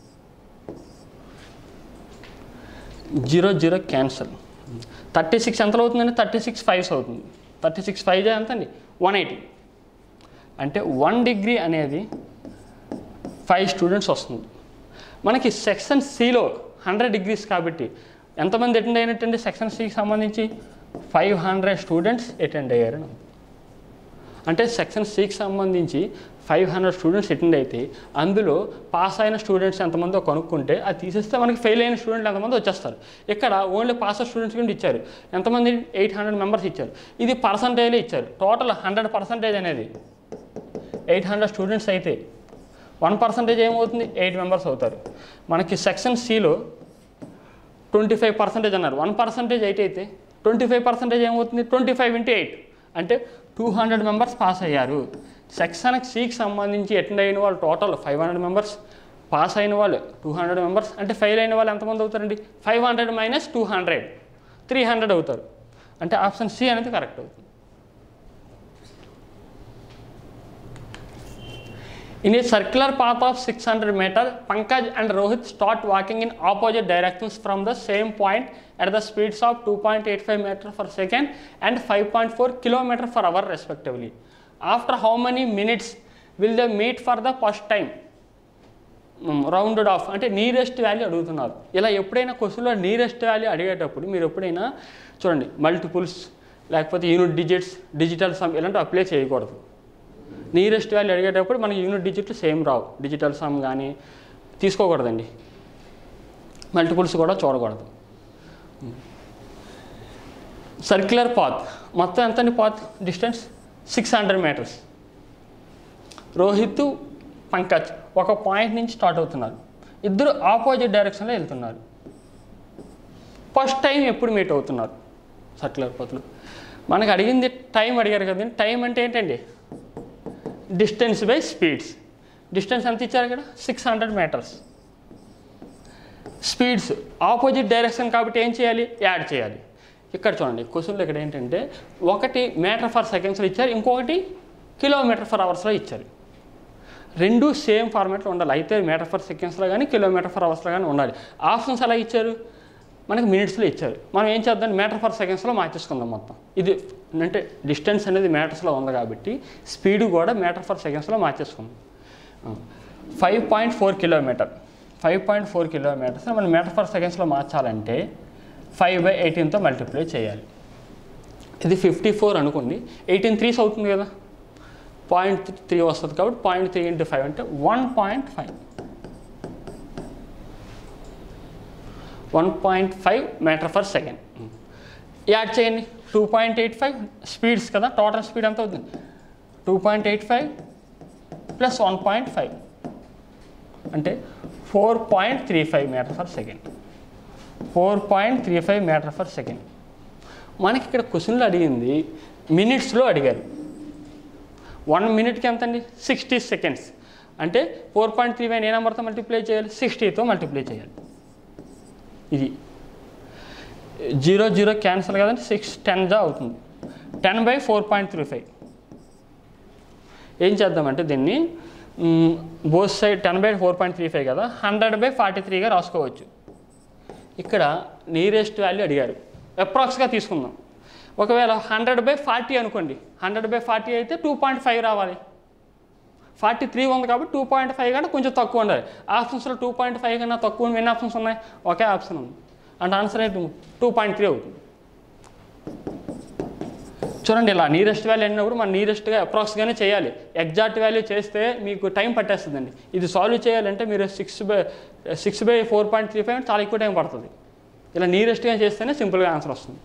zero zero cancel thirty six ఎంత అవుతుందండి థర్టీ సిక్స్ ఫైవ్స్ అవుతుంది థర్టీ సిక్స్ ఫైవ్ ఎంత అండి వన్ ఎయిటీ అంటే వన్ డిగ్రీ అనేది ఫైవ్ స్టూడెంట్స్ వస్తుంది మనకి సెక్షన్ సిలో హండ్రెడ్ డిగ్రీస్ కాబట్టి ఎంతమంది అటెండ్ అయినట్టండి సెక్షన్ సికి సంబంధించి ఫైవ్ హండ్రెడ్ స్టూడెంట్స్ అటెండ్ అయ్యారు అంటే సెక్షన్ సికి సంబంధించి ఫైవ్ హండ్రెడ్ స్టూడెంట్స్ అటెండ్ అయితే అందులో పాస్ అయిన స్టూడెంట్స్ ఎంతమందో కనుక్కుంటే అది తీసేస్తే మనకి ఫెయిల్ అయిన స్టూడెంట్ ఎంతమంది వచ్చేస్తారు ఇక్కడ ఓన్లీ పాస్ అయిన స్టూడెంట్స్ గురించి ఇచ్చారు ఎంతమంది ఎయిట్ హండ్రెడ్ మెంబర్స్ ఇచ్చారు ఇది పర్సంటేజ్లో ఇచ్చారు టోటల్ హండ్రెడ్ పర్సంటేజ్ అనేది ఎయిట్ హండ్రెడ్ స్టూడెంట్స్ అయితే వన్ పర్సంటేజ్ ఏమవుతుంది ఎయిట్ మెంబర్స్ అవుతారు మనకి సెక్షన్ సిలో ట్వంటీ ఫైవ్ పర్సెంటేజ్ అన్నారు వన్ పర్సెంటేజ్ ఎయిట్ అయితే ట్వంటీ ఫైవ్ పర్సెంటేజ్ ఏమవుతుంది ట్వంటీ ఫైవ్ ఇంటూ ఎయిట్ అంటే టూ హండ్రెడ్ మెంబర్స్ పాస్ అయ్యారు సెక్షన్ సికి సంబంధించి అటెండ్ అయిన వాళ్ళు total five hundred members pass అయిన వాళ్ళు టూ హండ్రెడ్ మెంబర్స్ అంటే ఫెయిల్ అయిన వాళ్ళు ఎంతమంది అవుతారండి five hundred minus two hundred three hundred అవుతారు అంటే ఆప్షన్ సి అనేది కరెక్ట్ అవుతుంది In a circular path of 600 meter, Pankaj and Rohit start walking in opposite directions from the same point at the speeds of 2.85 meter per second and 5.4 kilometer per hour respectively. After how many minutes will they meet for the first time? Rounded off అంటే nearest value అడుగుతున్నారు ఇలా ఎప్పుడైనా క్వశ్చన్లో nearest value అడిగేటప్పుడు మీరు ఎప్పుడైనా చూడండి multiples లేకపోతే యూనిట్ డిజిట్స్ డిజిటల్ సమ్ ఇలాంటివి అప్లై చేయకూడదు నియరెస్ట్ వాల్యూ అడిగేటప్పుడు మనకి యూనిట్ డిజిట్లు సేమ్ రావు డిజిటల్ సమ్ కానీ తీసుకోకూడదండి మల్టిపుల్స్ కూడా చూడకూడదు సర్క్యులర్ పాత్ మొత్తం ఎంత అండి path distance six hundred metres Rohit Pankaj ఒక పాయింట్ నుంచి స్టార్ట్ అవుతున్నారు ఇద్దరు ఆపోజిట్ డైరెక్షన్లో వెళ్తున్నారు ఫస్ట్ టైం ఎప్పుడు మీట్ అవుతున్నారు సర్క్యులర్ పాత్లో మనకు అడిగింది టైం అడిగారు కదండి టైం అంటే ఏంటండి డిస్టెన్స్ బై స్పీడ్స్ డిస్టెన్స్ ఎంత ఇచ్చారు ఇక్కడ six hundred metres speeds opposite direction కాబట్టి ఏం చేయాలి యాడ్ చేయాలి ఇక్కడ చూడండి క్వశ్చన్లో ఇక్కడ ఏంటంటే ఒకటి మీటర్ ఫర్ సెకండ్స్లో ఇచ్చారు ఇంకొకటి కిలోమీటర్ ఫర్ అవర్స్లో ఇచ్చారు రెండు సేమ్ ఫార్మాట్లో ఉండాలి అయితే మీటర్ ఫర్ సెకండ్స్లో కానీ కిలోమీటర్ ఫర్ అవర్స్లో కానీ ఉండాలి ఆప్షన్స్ ఎలా ఇచ్చారు మనకి మినిట్స్లో ఇచ్చారు మనం ఏం చేద్దాం మీటర్ ఫర్ సెకండ్స్లో మార్చేసుకుందాం మొత్తం ఇది అంటే డిస్టెన్స్ అనేది మీటర్స్లో ఉంది కాబట్టి స్పీడ్ కూడా మీటర్ ఫర్ సెకండ్స్లో మార్చేసుకుందాం five point four kilometre five point four kilometres మనం మీటర్ ఫర్ సెకండ్స్లో మార్చాలంటే ఫైవ్ బై ఎయిటీన్తో మల్టిప్లై చేయాలి ఇది ఫిఫ్టీ ఫోర్ అనుకోండి ఎయిటీన్ త్రీస్ అవుతుంది కదా పాయింట్ త్రీ వస్తుంది కాబట్టి పాయింట్ త్రీ ఇంటూ ఫైవ్ అంటే one point five one point five metre per second add చేయండి two point eight five speeds కదా టోటల్ స్పీడ్ ఎంత అవుతుంది two point eight five plus one point five అంటే four point three five metre per second four point three five metre per second మనకి ఇక్కడ క్వశ్చన్లో అడిగింది మినిట్స్లో అడిగారు వన్ మినిట్కి ఎంత అండి సిక్స్టీ సెకండ్స్ అంటే ఫోర్ పాయింట్ త్రీ ఫైవ్ ఏ నెంబర్తో మల్టిప్లై చేయాలి సిక్స్టీతో మల్టిప్లై చేయాలి ఇది జీరో జీరో క్యాన్సిల్ కదండి సిక్స్ టెన్ జా అవుతుంది ten by four point three five ఏం చేద్దామంటే దీన్ని both side ten by four point three five కదా హండ్రెడ్ బై ఫార్టీ త్రీగా రాసుకోవచ్చు ఇక్కడ నియరెస్ట్ వాల్యూ అడిగారు అప్రాక్స్గా తీసుకుందాం ఒకవేళ హండ్రెడ్ బై ఫార్టీ అనుకోండి హండ్రెడ్ బై ఫార్టీ అయితే టూ పాయింట్ ఫైవ్ రావాలి ఫార్టీ త్రీ ఉంది కాబట్టి టూ పాయింట్ ఫైవ్ కన్నా కొంచెం తక్కువ ఉండాలి ఆప్షన్స్లో టూ పాయింట్ ఫైవ్ కన్నా తక్కువ ఎన్ని ఆప్షన్స్ ఉన్నాయి ఒకే ఆప్షన్ ఉంది అంటే ఆన్సర్ అయితే టూ పాయింట్ త్రీ అవుతుంది చూడండి ఇలా నీరెస్ట్ వాల్యూ అన్నప్పుడు మనం నీరెస్ట్గా అప్రాక్స్గానే చేయాలి ఎగ్జాక్ట్ వాల్యూ చేస్తే మీకు టైం పట్టేస్తుందండి ఇది సాల్వ్ చేయాలంటే మీరు six by six by four point three five చాలా ఎక్కువ టైం పడుతుంది ఇలా నీరెస్ట్గా చేస్తేనే సింపుల్గా ఆన్సర్ వస్తుంది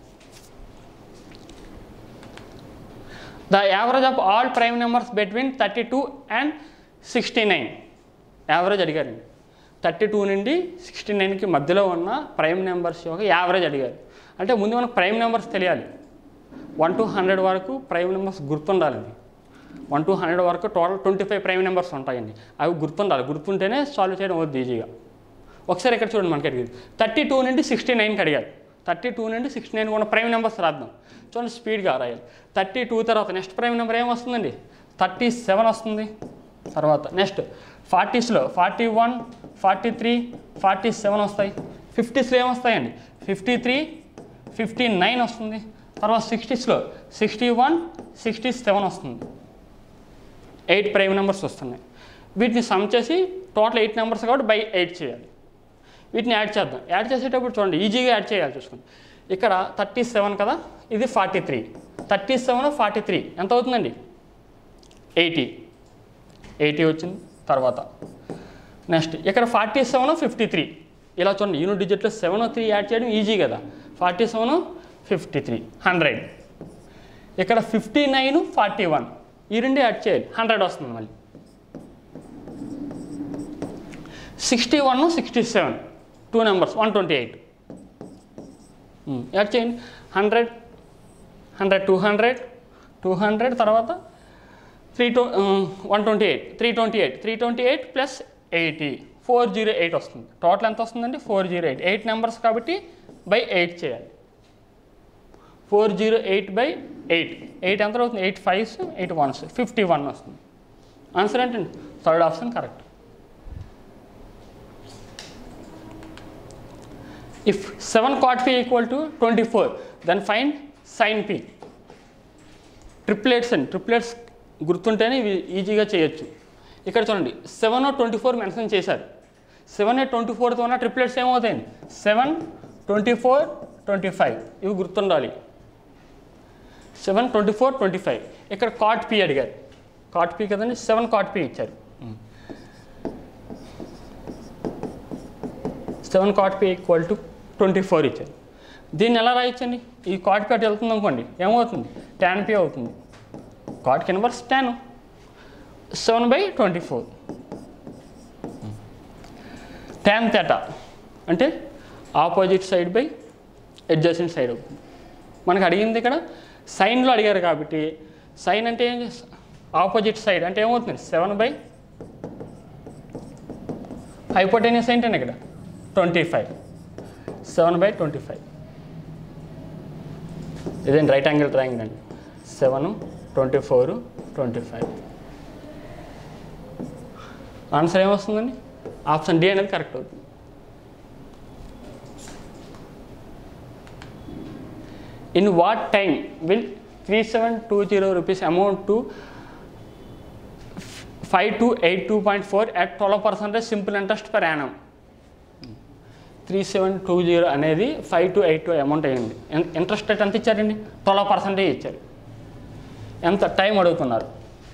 the average of all prime numbers between thirty two and sixty nine average అడిగారండి థర్టీ టూ నుండి సిక్స్టీ నైన్కి మధ్యలో ఉన్న ప్రైమ్ నెంబర్స్ యొక్క యావరేజ్ అడిగారు అంటే ముందు మనకు ప్రైమ్ నెంబర్స్ తెలియాలి వన్ టు హండ్రెడ్ వరకు ప్రైమ్ నెంబర్స్ గుర్తుండాలండి వన్ టు హండ్రెడ్ వరకు total twenty five prime numbers ఉంటాయండి అవి గుర్తుండాలి గుర్తుంటేనే సాల్వ్ చేయడం అవుతుంది ఈజీగా ఒకసారి ఇక్కడ చూడండి మనకి అడిగింది థర్టీ టూ నుండి సిక్స్టీ నైన్కి అడిగారు థర్టీ టూ నుండి సిక్స్టీ నైన్ ఉన్న ప్రైమ్ నెంబర్స్ రాద్దాం చూడండి స్పీడ్గా రాయాలి థర్టీ టూ తర్వాత నెక్స్ట్ ప్రైమ్ నెంబర్ ఏం వస్తుందండి థర్టీ సెవెన్ వస్తుంది తర్వాత నెక్స్ట్ ఫార్టీస్లో forty one forty three forty seven వస్తాయి ఫిఫ్టీస్లో ఏమొస్తాయండి ఫిఫ్టీ త్రీ ఫిఫ్టీ నైన్ వస్తుంది తర్వాత సిక్స్టీస్లో సిక్స్టీ వన్ సిక్స్టీ సెవెన్ వస్తుంది ఎయిట్ ప్రైమ్ నెంబర్స్ వస్తున్నాయి వీటిని సమ్ చేసి టోటల్ ఎయిట్ నెంబర్స్ కాబట్టి బై ఎయిట్ చేయాలి వీటిని యాడ్ చేద్దాం యాడ్ చేసేటప్పుడు చూడండి ఈజీగా యాడ్ చేయాలి చూసుకోండి ఇక్కడ థర్టీ సెవెన్ కదా ఇది forty three thirty seven forty three ఎంత అవుతుందండి ఎయిటీ ఎయిటీ వచ్చింది తర్వాత నెక్స్ట్ ఇక్కడ ఫార్టీ సెవెన్ ఫిఫ్టీ త్రీ ఇలా చూడండి యూనిట్ డిజిట్లో సెవెన్ త్రీ యాడ్ చేయడం ఈజీ కదా forty seven fifty three hundred ఇక్కడ ఫిఫ్టీ నైన్ ఫార్టీ వన్ ఈ రెండు యాడ్ చేయాలి హండ్రెడ్ వస్తుంది మళ్ళీ sixty one sixty seven two numbers one twenty eight add చేయండి hundred hundred two hundred two hundred తర్వాత three two one twenty eight three twenty eight three twenty eight plus eighty four zero eight వస్తుంది total ఎంత వస్తుందండి four zero eight eight numbers కాబట్టి by eight చేయాలి four zero eight by eight eight ఎంత అవుతుంది eight fives eight ones fifty one వస్తుంది answer ఏంటండి third option correct if seven cot P equal to twenty four then fine sine P triplets అండి triplets గుర్తుంటేనే ఇవి ఈజీగా చేయొచ్చు ఇక్కడ చూడండి సెవెన్ ట్వంటీ ఫోర్ మెన్షన్ చేశారు సెవెన్ ట్వంటీ ఫోర్తో ఉన్న ట్రిప్లెట్స్ ఏమవుతాయండి seven twenty four twenty five ఇవి గుర్తుండాలి seven twenty four twenty five ఇక్కడ కాట్ పీ అడిగారు కాట్ పీ కదండి సెవెన్ కాట్ పీ ఇచ్చారు seven cot P equal to twenty four ఇచ్చారు దీన్ని ఎలా రాయొచ్చండి ఈ కాట్ పీ అటు వెళ్తుంది అనుకోండి ఏమవుతుంది ట్యాన్ పీ అవుతుంది cot inverse then seven by twenty four tan theta అంటే opposite side by adjacent side అవుతుంది మనకు అడిగింది ఇక్కడ సైన్లో అడిగారు కాబట్టి సైన్ అంటే ఏం ఆపోజిట్ సైడ్ అంటే ఏమవుతుంది సెవెన్ బై హైపోటెనియస్ ఏంటండి ఇక్కడ twenty five seven by twenty five ఇదేంటి రైట్ యాంగిల్ ట్రయాంగిల్ అండి seven twenty four twenty five answer ఏమొస్తుందండి ఆప్షన్ డి అనేది కరెక్ట్ అవుతుంది in what time will three seven two zero rupees amount to five two eight two point four at twelve percentage simple interest per annum three seven two zero అనేది five two eight two amount అయ్యింది interest rate ఎంత ఇచ్చారండి twelve percentage ఇచ్చారు ఎంత time అడుగుతున్నారు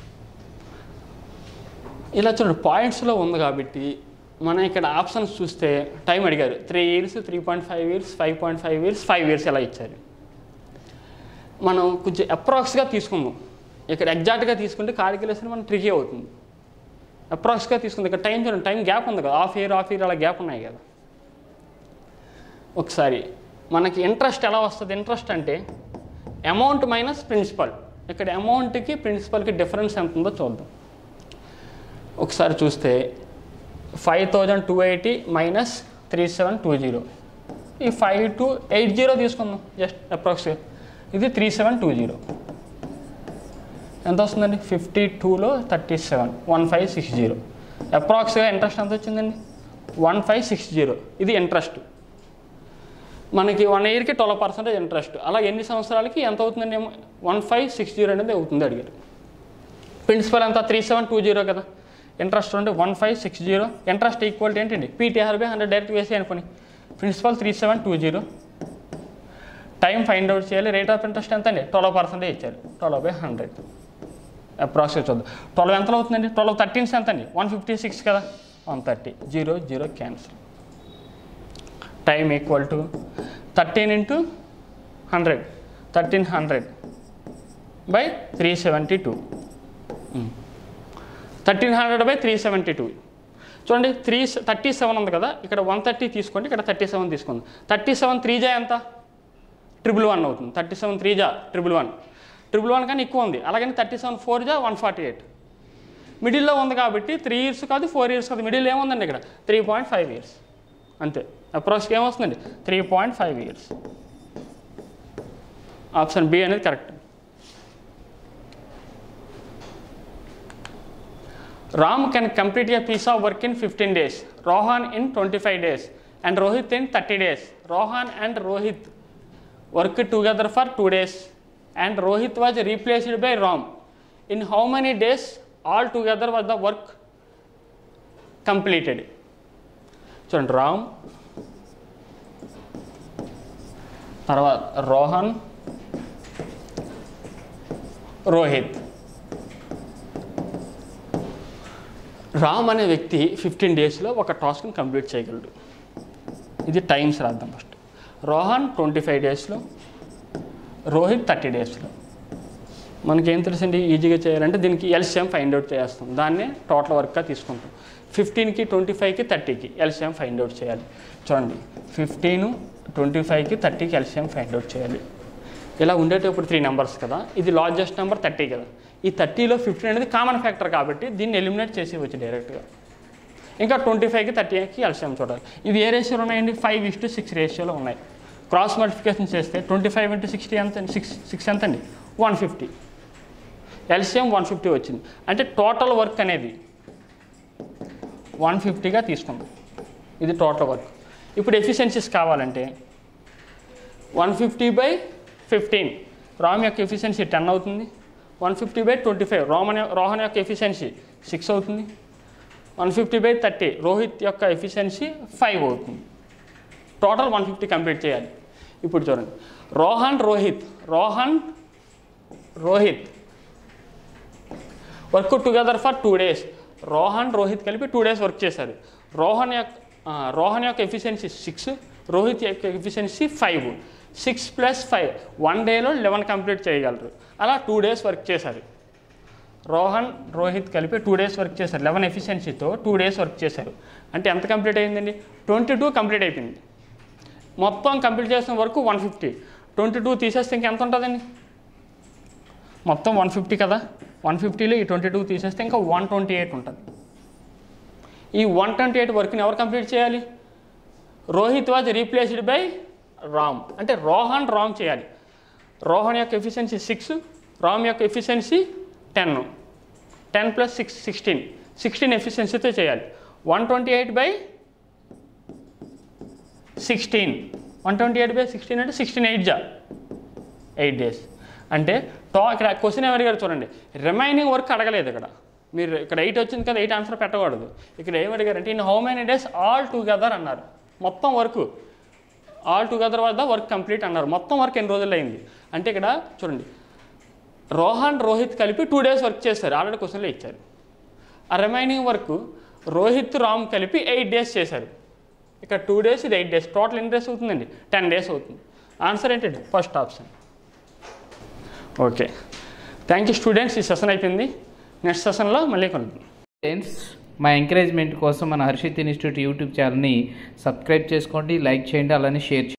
ఇలా చూడండి పాయింట్స్లో ఉంది కాబట్టి మనం ఇక్కడ ఆప్షన్స్ చూస్తే టైం అడిగారు three years three point five years five point five years five years ఇలా ఇచ్చారు మనం కొంచెం అప్రాక్స్గా తీసుకుందాం ఇక్కడ ఎగ్జాక్ట్గా తీసుకుంటే కాలిక్యులేషన్ మనం ట్రికీ అవుతుంది అప్రాక్స్గా తీసుకుంది ఇక్కడ టైం చూడండి టైం గ్యాప్ ఉంది కదా హాఫ్ ఇయర్ హాఫ్ ఇయర్ అలా గ్యాప్ ఉన్నాయి కదా ఒకసారి మనకి ఇంట్రెస్ట్ ఎలా వస్తుంది ఇంట్రెస్ట్ అంటే అమౌంట్ మైనస్ ప్రిన్సిపల్ ఇక్కడ అమౌంట్కి ప్రిన్సిపల్కి డిఫరెన్స్ ఎంత ఉందో చూద్దాం ఒకసారి చూస్తే five thousand two eighty minus three seven two zero ఈ ఫైవ్ టు ఎయిట్ జీరో తీసుకుందాం జస్ట్ అప్రాక్స్గా ఇది త్రీ సెవెన్ టూ జీరో ఎంత వస్తుందండి ఫిఫ్టీ టూలో thirty seven one five six zero అప్రాక్స్గా ఇంట్రెస్ట్ ఎంత వచ్చిందండి వన్ ఫైవ్ సిక్స్ జీరో ఇది ఇంట్రెస్ట్ మనకి వన్ ఇయర్కి ట్వెల్వ్ పర్సెంటేజ్ ఇంట్రెస్ట్ అలా ఎన్ని సంవత్సరాలకి ఎంత అవుతుందండి వన్ ఫైవ్ సిక్స్ జీరో అనేది అవుతుంది అడిగారు ప్రిన్సిపల్ అంతా త్రీ సెవెన్ టూ జీరో కదా ఇంట్రెస్ట్ ఉంటే one five six zero interest equal ఏంటండి పీటీఆర్ బై హండ్రెడ్ డైరెక్ట్ వేసి అనుకోని principal three seven two zero time find out చేయాలి రేట్ ఆఫ్ ఇంట్రెస్ట్ ఎంత అండి ట్వెల్వ్ పర్సెంటేజ్ ఇచ్చారు ట్వెల్వ్ బై హండ్రెడ్ అప్రాక్సిమేట్ చూద్దాం ట్వెల్వ్ ఎంత అవుతుందండి ట్వెల్వ్ థర్టీన్స్ ఎంత అండి వన్ ఫిఫ్టీ సిక్స్ కదా one thirty zero zero cancel time equal to thirteen into hundred thirteen hundred by three seventy two thirteen hundred by three seventy two చూడండి three thirty seven ఉంది కదా ఇక్కడ one thirty తీసుకోండి ఇక్కడ thirty seven తీసుకోండి thirty seven three జా ఎంత triple one అవుతుంది థర్టీ సెవెన్ త్రీ జా ట్రిపుల్ వన్ ట్రిపుల్ వన్ కానీ ఎక్కువ ఉంది అలాగని థర్టీ సెవెన్ ఫోర్ జా వన్ ఫార్టీ ఎయిట్ మిడిల్లో ఉంది కాబట్టి త్రీ ఇయర్స్ కాదు ఫోర్ ఇయర్స్ కాదు మిడిల్ ఏముందండి ఇక్కడ త్రీ పాయింట్ ఫైవ్ ఇయర్స్ అంతే అప్రాక్స్గా ఏమొస్తుందండి three point five years option B అనేది correct Ram can complete a piece of work in 15 days, Rohan in 25 days, and Rohit in 30 days. Rohan and Rohit worked together for 2 days, and Rohit was replaced by Ram. In how many days altogether was the work completed? చూడండి రామ్ తర్వాత రోహన్ రోహిత్ రామ్ అనే వ్యక్తి fifteen డేస్లో ఒక టాస్క్ని complete చేయగలడు ఇది times రాద్దాం first Rohan twenty five డేస్లో రోహిత్ థర్టీ డేస్లో మనకేం తెలుసండి ఈజీగా చేయాలంటే దీనికి ఎల్సిఎం ఫైండ్ అవుట్ చేస్తాం దాన్నే టోటల్ వర్క్గా తీసుకుంటాం ఫిఫ్టీన్కి ట్వంటీ ఫైవ్కి థర్టీకి ఎల్సిఎం ఫైండ్ అవుట్ చేయాలి చూడండి ఫిఫ్టీన్ ట్వంటీ ఫైవ్కి థర్టీకి ఎల్సిఎం ఫైండ్ అవుట్ చేయాలి ఇలా ఉండేటప్పుడు త్రీ నెంబర్స్ కదా ఇది లార్జెస్ట్ నెంబర్ థర్టీ కదా ఈ థర్టీలో ఫిఫ్టీన్ అనేది కామన్ ఫ్యాక్టర్ కాబట్టి దీన్ని ఎలిమినేట్ చేసి వచ్చి డైరెక్ట్గా ఇంకా ట్వంటీ ఫైవ్కి థర్టీకి ఎల్సిఎం చూడాలి ఇవి ఏ రేషియోలో ఉన్నాయండి ఫైవ్ ఇస్ టు సిక్స్ రేషియోలో ఉన్నాయి క్రాస్ మల్టిఫికేషన్ చేస్తే ట్వంటీ ఫైవ్ ఇంటూ సిక్స్టీ ఎంత సిక్స్ సిక్స్ ఎంత అండి one fifty LCM one fifty వచ్చింది అంటే టోటల్ వర్క్ అనేది వన్ ఫిఫ్టీగా తీసుకుందాం ఇది టోటల్ వర్క్ ఇప్పుడు ఎఫిషియన్సీస్ కావాలంటే one fifty by fifteen Ram యొక్క ఎఫిషియన్సీ టెన్ అవుతుంది one fifty by twenty five రోమన్ రోహన్ యొక్క ఎఫిషియన్సీ సిక్స్ అవుతుంది one fifty by thirty Rohit యొక్క ఎఫిషియన్సీ ఫైవ్ అవుతుంది టోటల్ వన్ ఫిఫ్టీ కంప్లీట్ చేయాలి ఇప్పుడు చూడండి Rohan Rohit Rohan Rohit work together for two days Rohan Rohit కలిపి టూ డేస్ వర్క్ చేశారు రోహన్ యొక్క ఆ, రోహన్ యొక్క ఎఫిషియన్సీ సిక్స్ రోహిత్ యొక్క efficiency five six plus five one డేలో లెవెన్ కంప్లీట్ చేయగలరు అలా టూ డేస్ వర్క్ చేశారు రోహన్ రోహిత్ కలిపి టూ డేస్ వర్క్ చేశారు లెవెన్ ఎఫిషియన్సీతో టూ డేస్ వర్క్ చేశారు అంటే ఎంత కంప్లీట్ అయిందండి ట్వంటీ టూ కంప్లీట్ అయిపోయింది మొత్తం కంప్లీట్ చేసిన వరకు వన్ ఫిఫ్టీ ట్వంటీ టూ తీసేస్తే ఇంకెంత ఉంటుందండి మొత్తం వన్ ఫిఫ్టీ కదా వన్ ఫిఫ్టీలో ఈ ట్వంటీ టూ తీసేస్తే ఇంకా వన్ ట్వంటీ ఎయిట్ ఉంటుంది ఈ వన్ ట్వంటీ ఎయిట్ వర్క్ని ఎవరు కంప్లీట్ చేయాలి Rohit was replaced by Ram అంటే రోహన్ రామ్ చేయాలి రోహన్ యొక్క ఎఫిషియన్సీ సిక్స్ రామ్ యొక్క efficiency ten ten plus six sixteen sixteen ఎఫిషియన్సీతో చేయాలి one twenty eight by sixteen one twenty eight by sixteen అంటే సిక్స్టీన్ ఎయిట్ జా ఎయిట్ డేస్ అంటే టో ఇక్కడ క్వశ్చన్ ఎవరు అడిగారు చూడండి రిమైనింగ్ వర్క్ అడగలేదు ఇక్కడ మీరు ఇక్కడ ఎయిట్ వచ్చింది కదా ఎయిట్ ఆన్సర్ పెట్టకూడదు ఇక్కడ ఏం అడిగారంటే in how many days all together అన్నారు మొత్తం వర్క్ ఆల్ టుగెదర్ వద్ద వర్క్ కంప్లీట్ అన్నారు మొత్తం వర్క్ ఎన్ని రోజులు అయింది అంటే ఇక్కడ చూడండి రోహన్ రోహిత్ కలిపి టూ డేస్ వర్క్ చేశారు ఆల్రెడీ క్వశ్చన్లో ఇచ్చారు ఆ రిమైనింగ్ వర్క్ రోహిత్ రామ్ కలిపి ఎయిట్ డేస్ చేశారు ఇక్కడ టూ డేస్ ఇది ఎయిట్ డేస్ టోటల్ ఎన్ని డేస్ అవుతుందండి టెన్ డేస్ అవుతుంది ఆన్సర్ ఏంటండి first option okay thank you students ఈ సెషన్ అయిపోయింది నెక్స్ట్ సెషన్లో మళ్ళీ కలుద్దాం ఫ్రెండ్స్ మా ఎంకరేజ్మెంట్ కోసం మన హర్షిత్ ఇన్స్టిట్యూట్ యూట్యూబ్ ఛానల్ని సబ్స్క్రైబ్ చేసుకోండి లైక్ చేయండి అలానే షేర్ చేయండి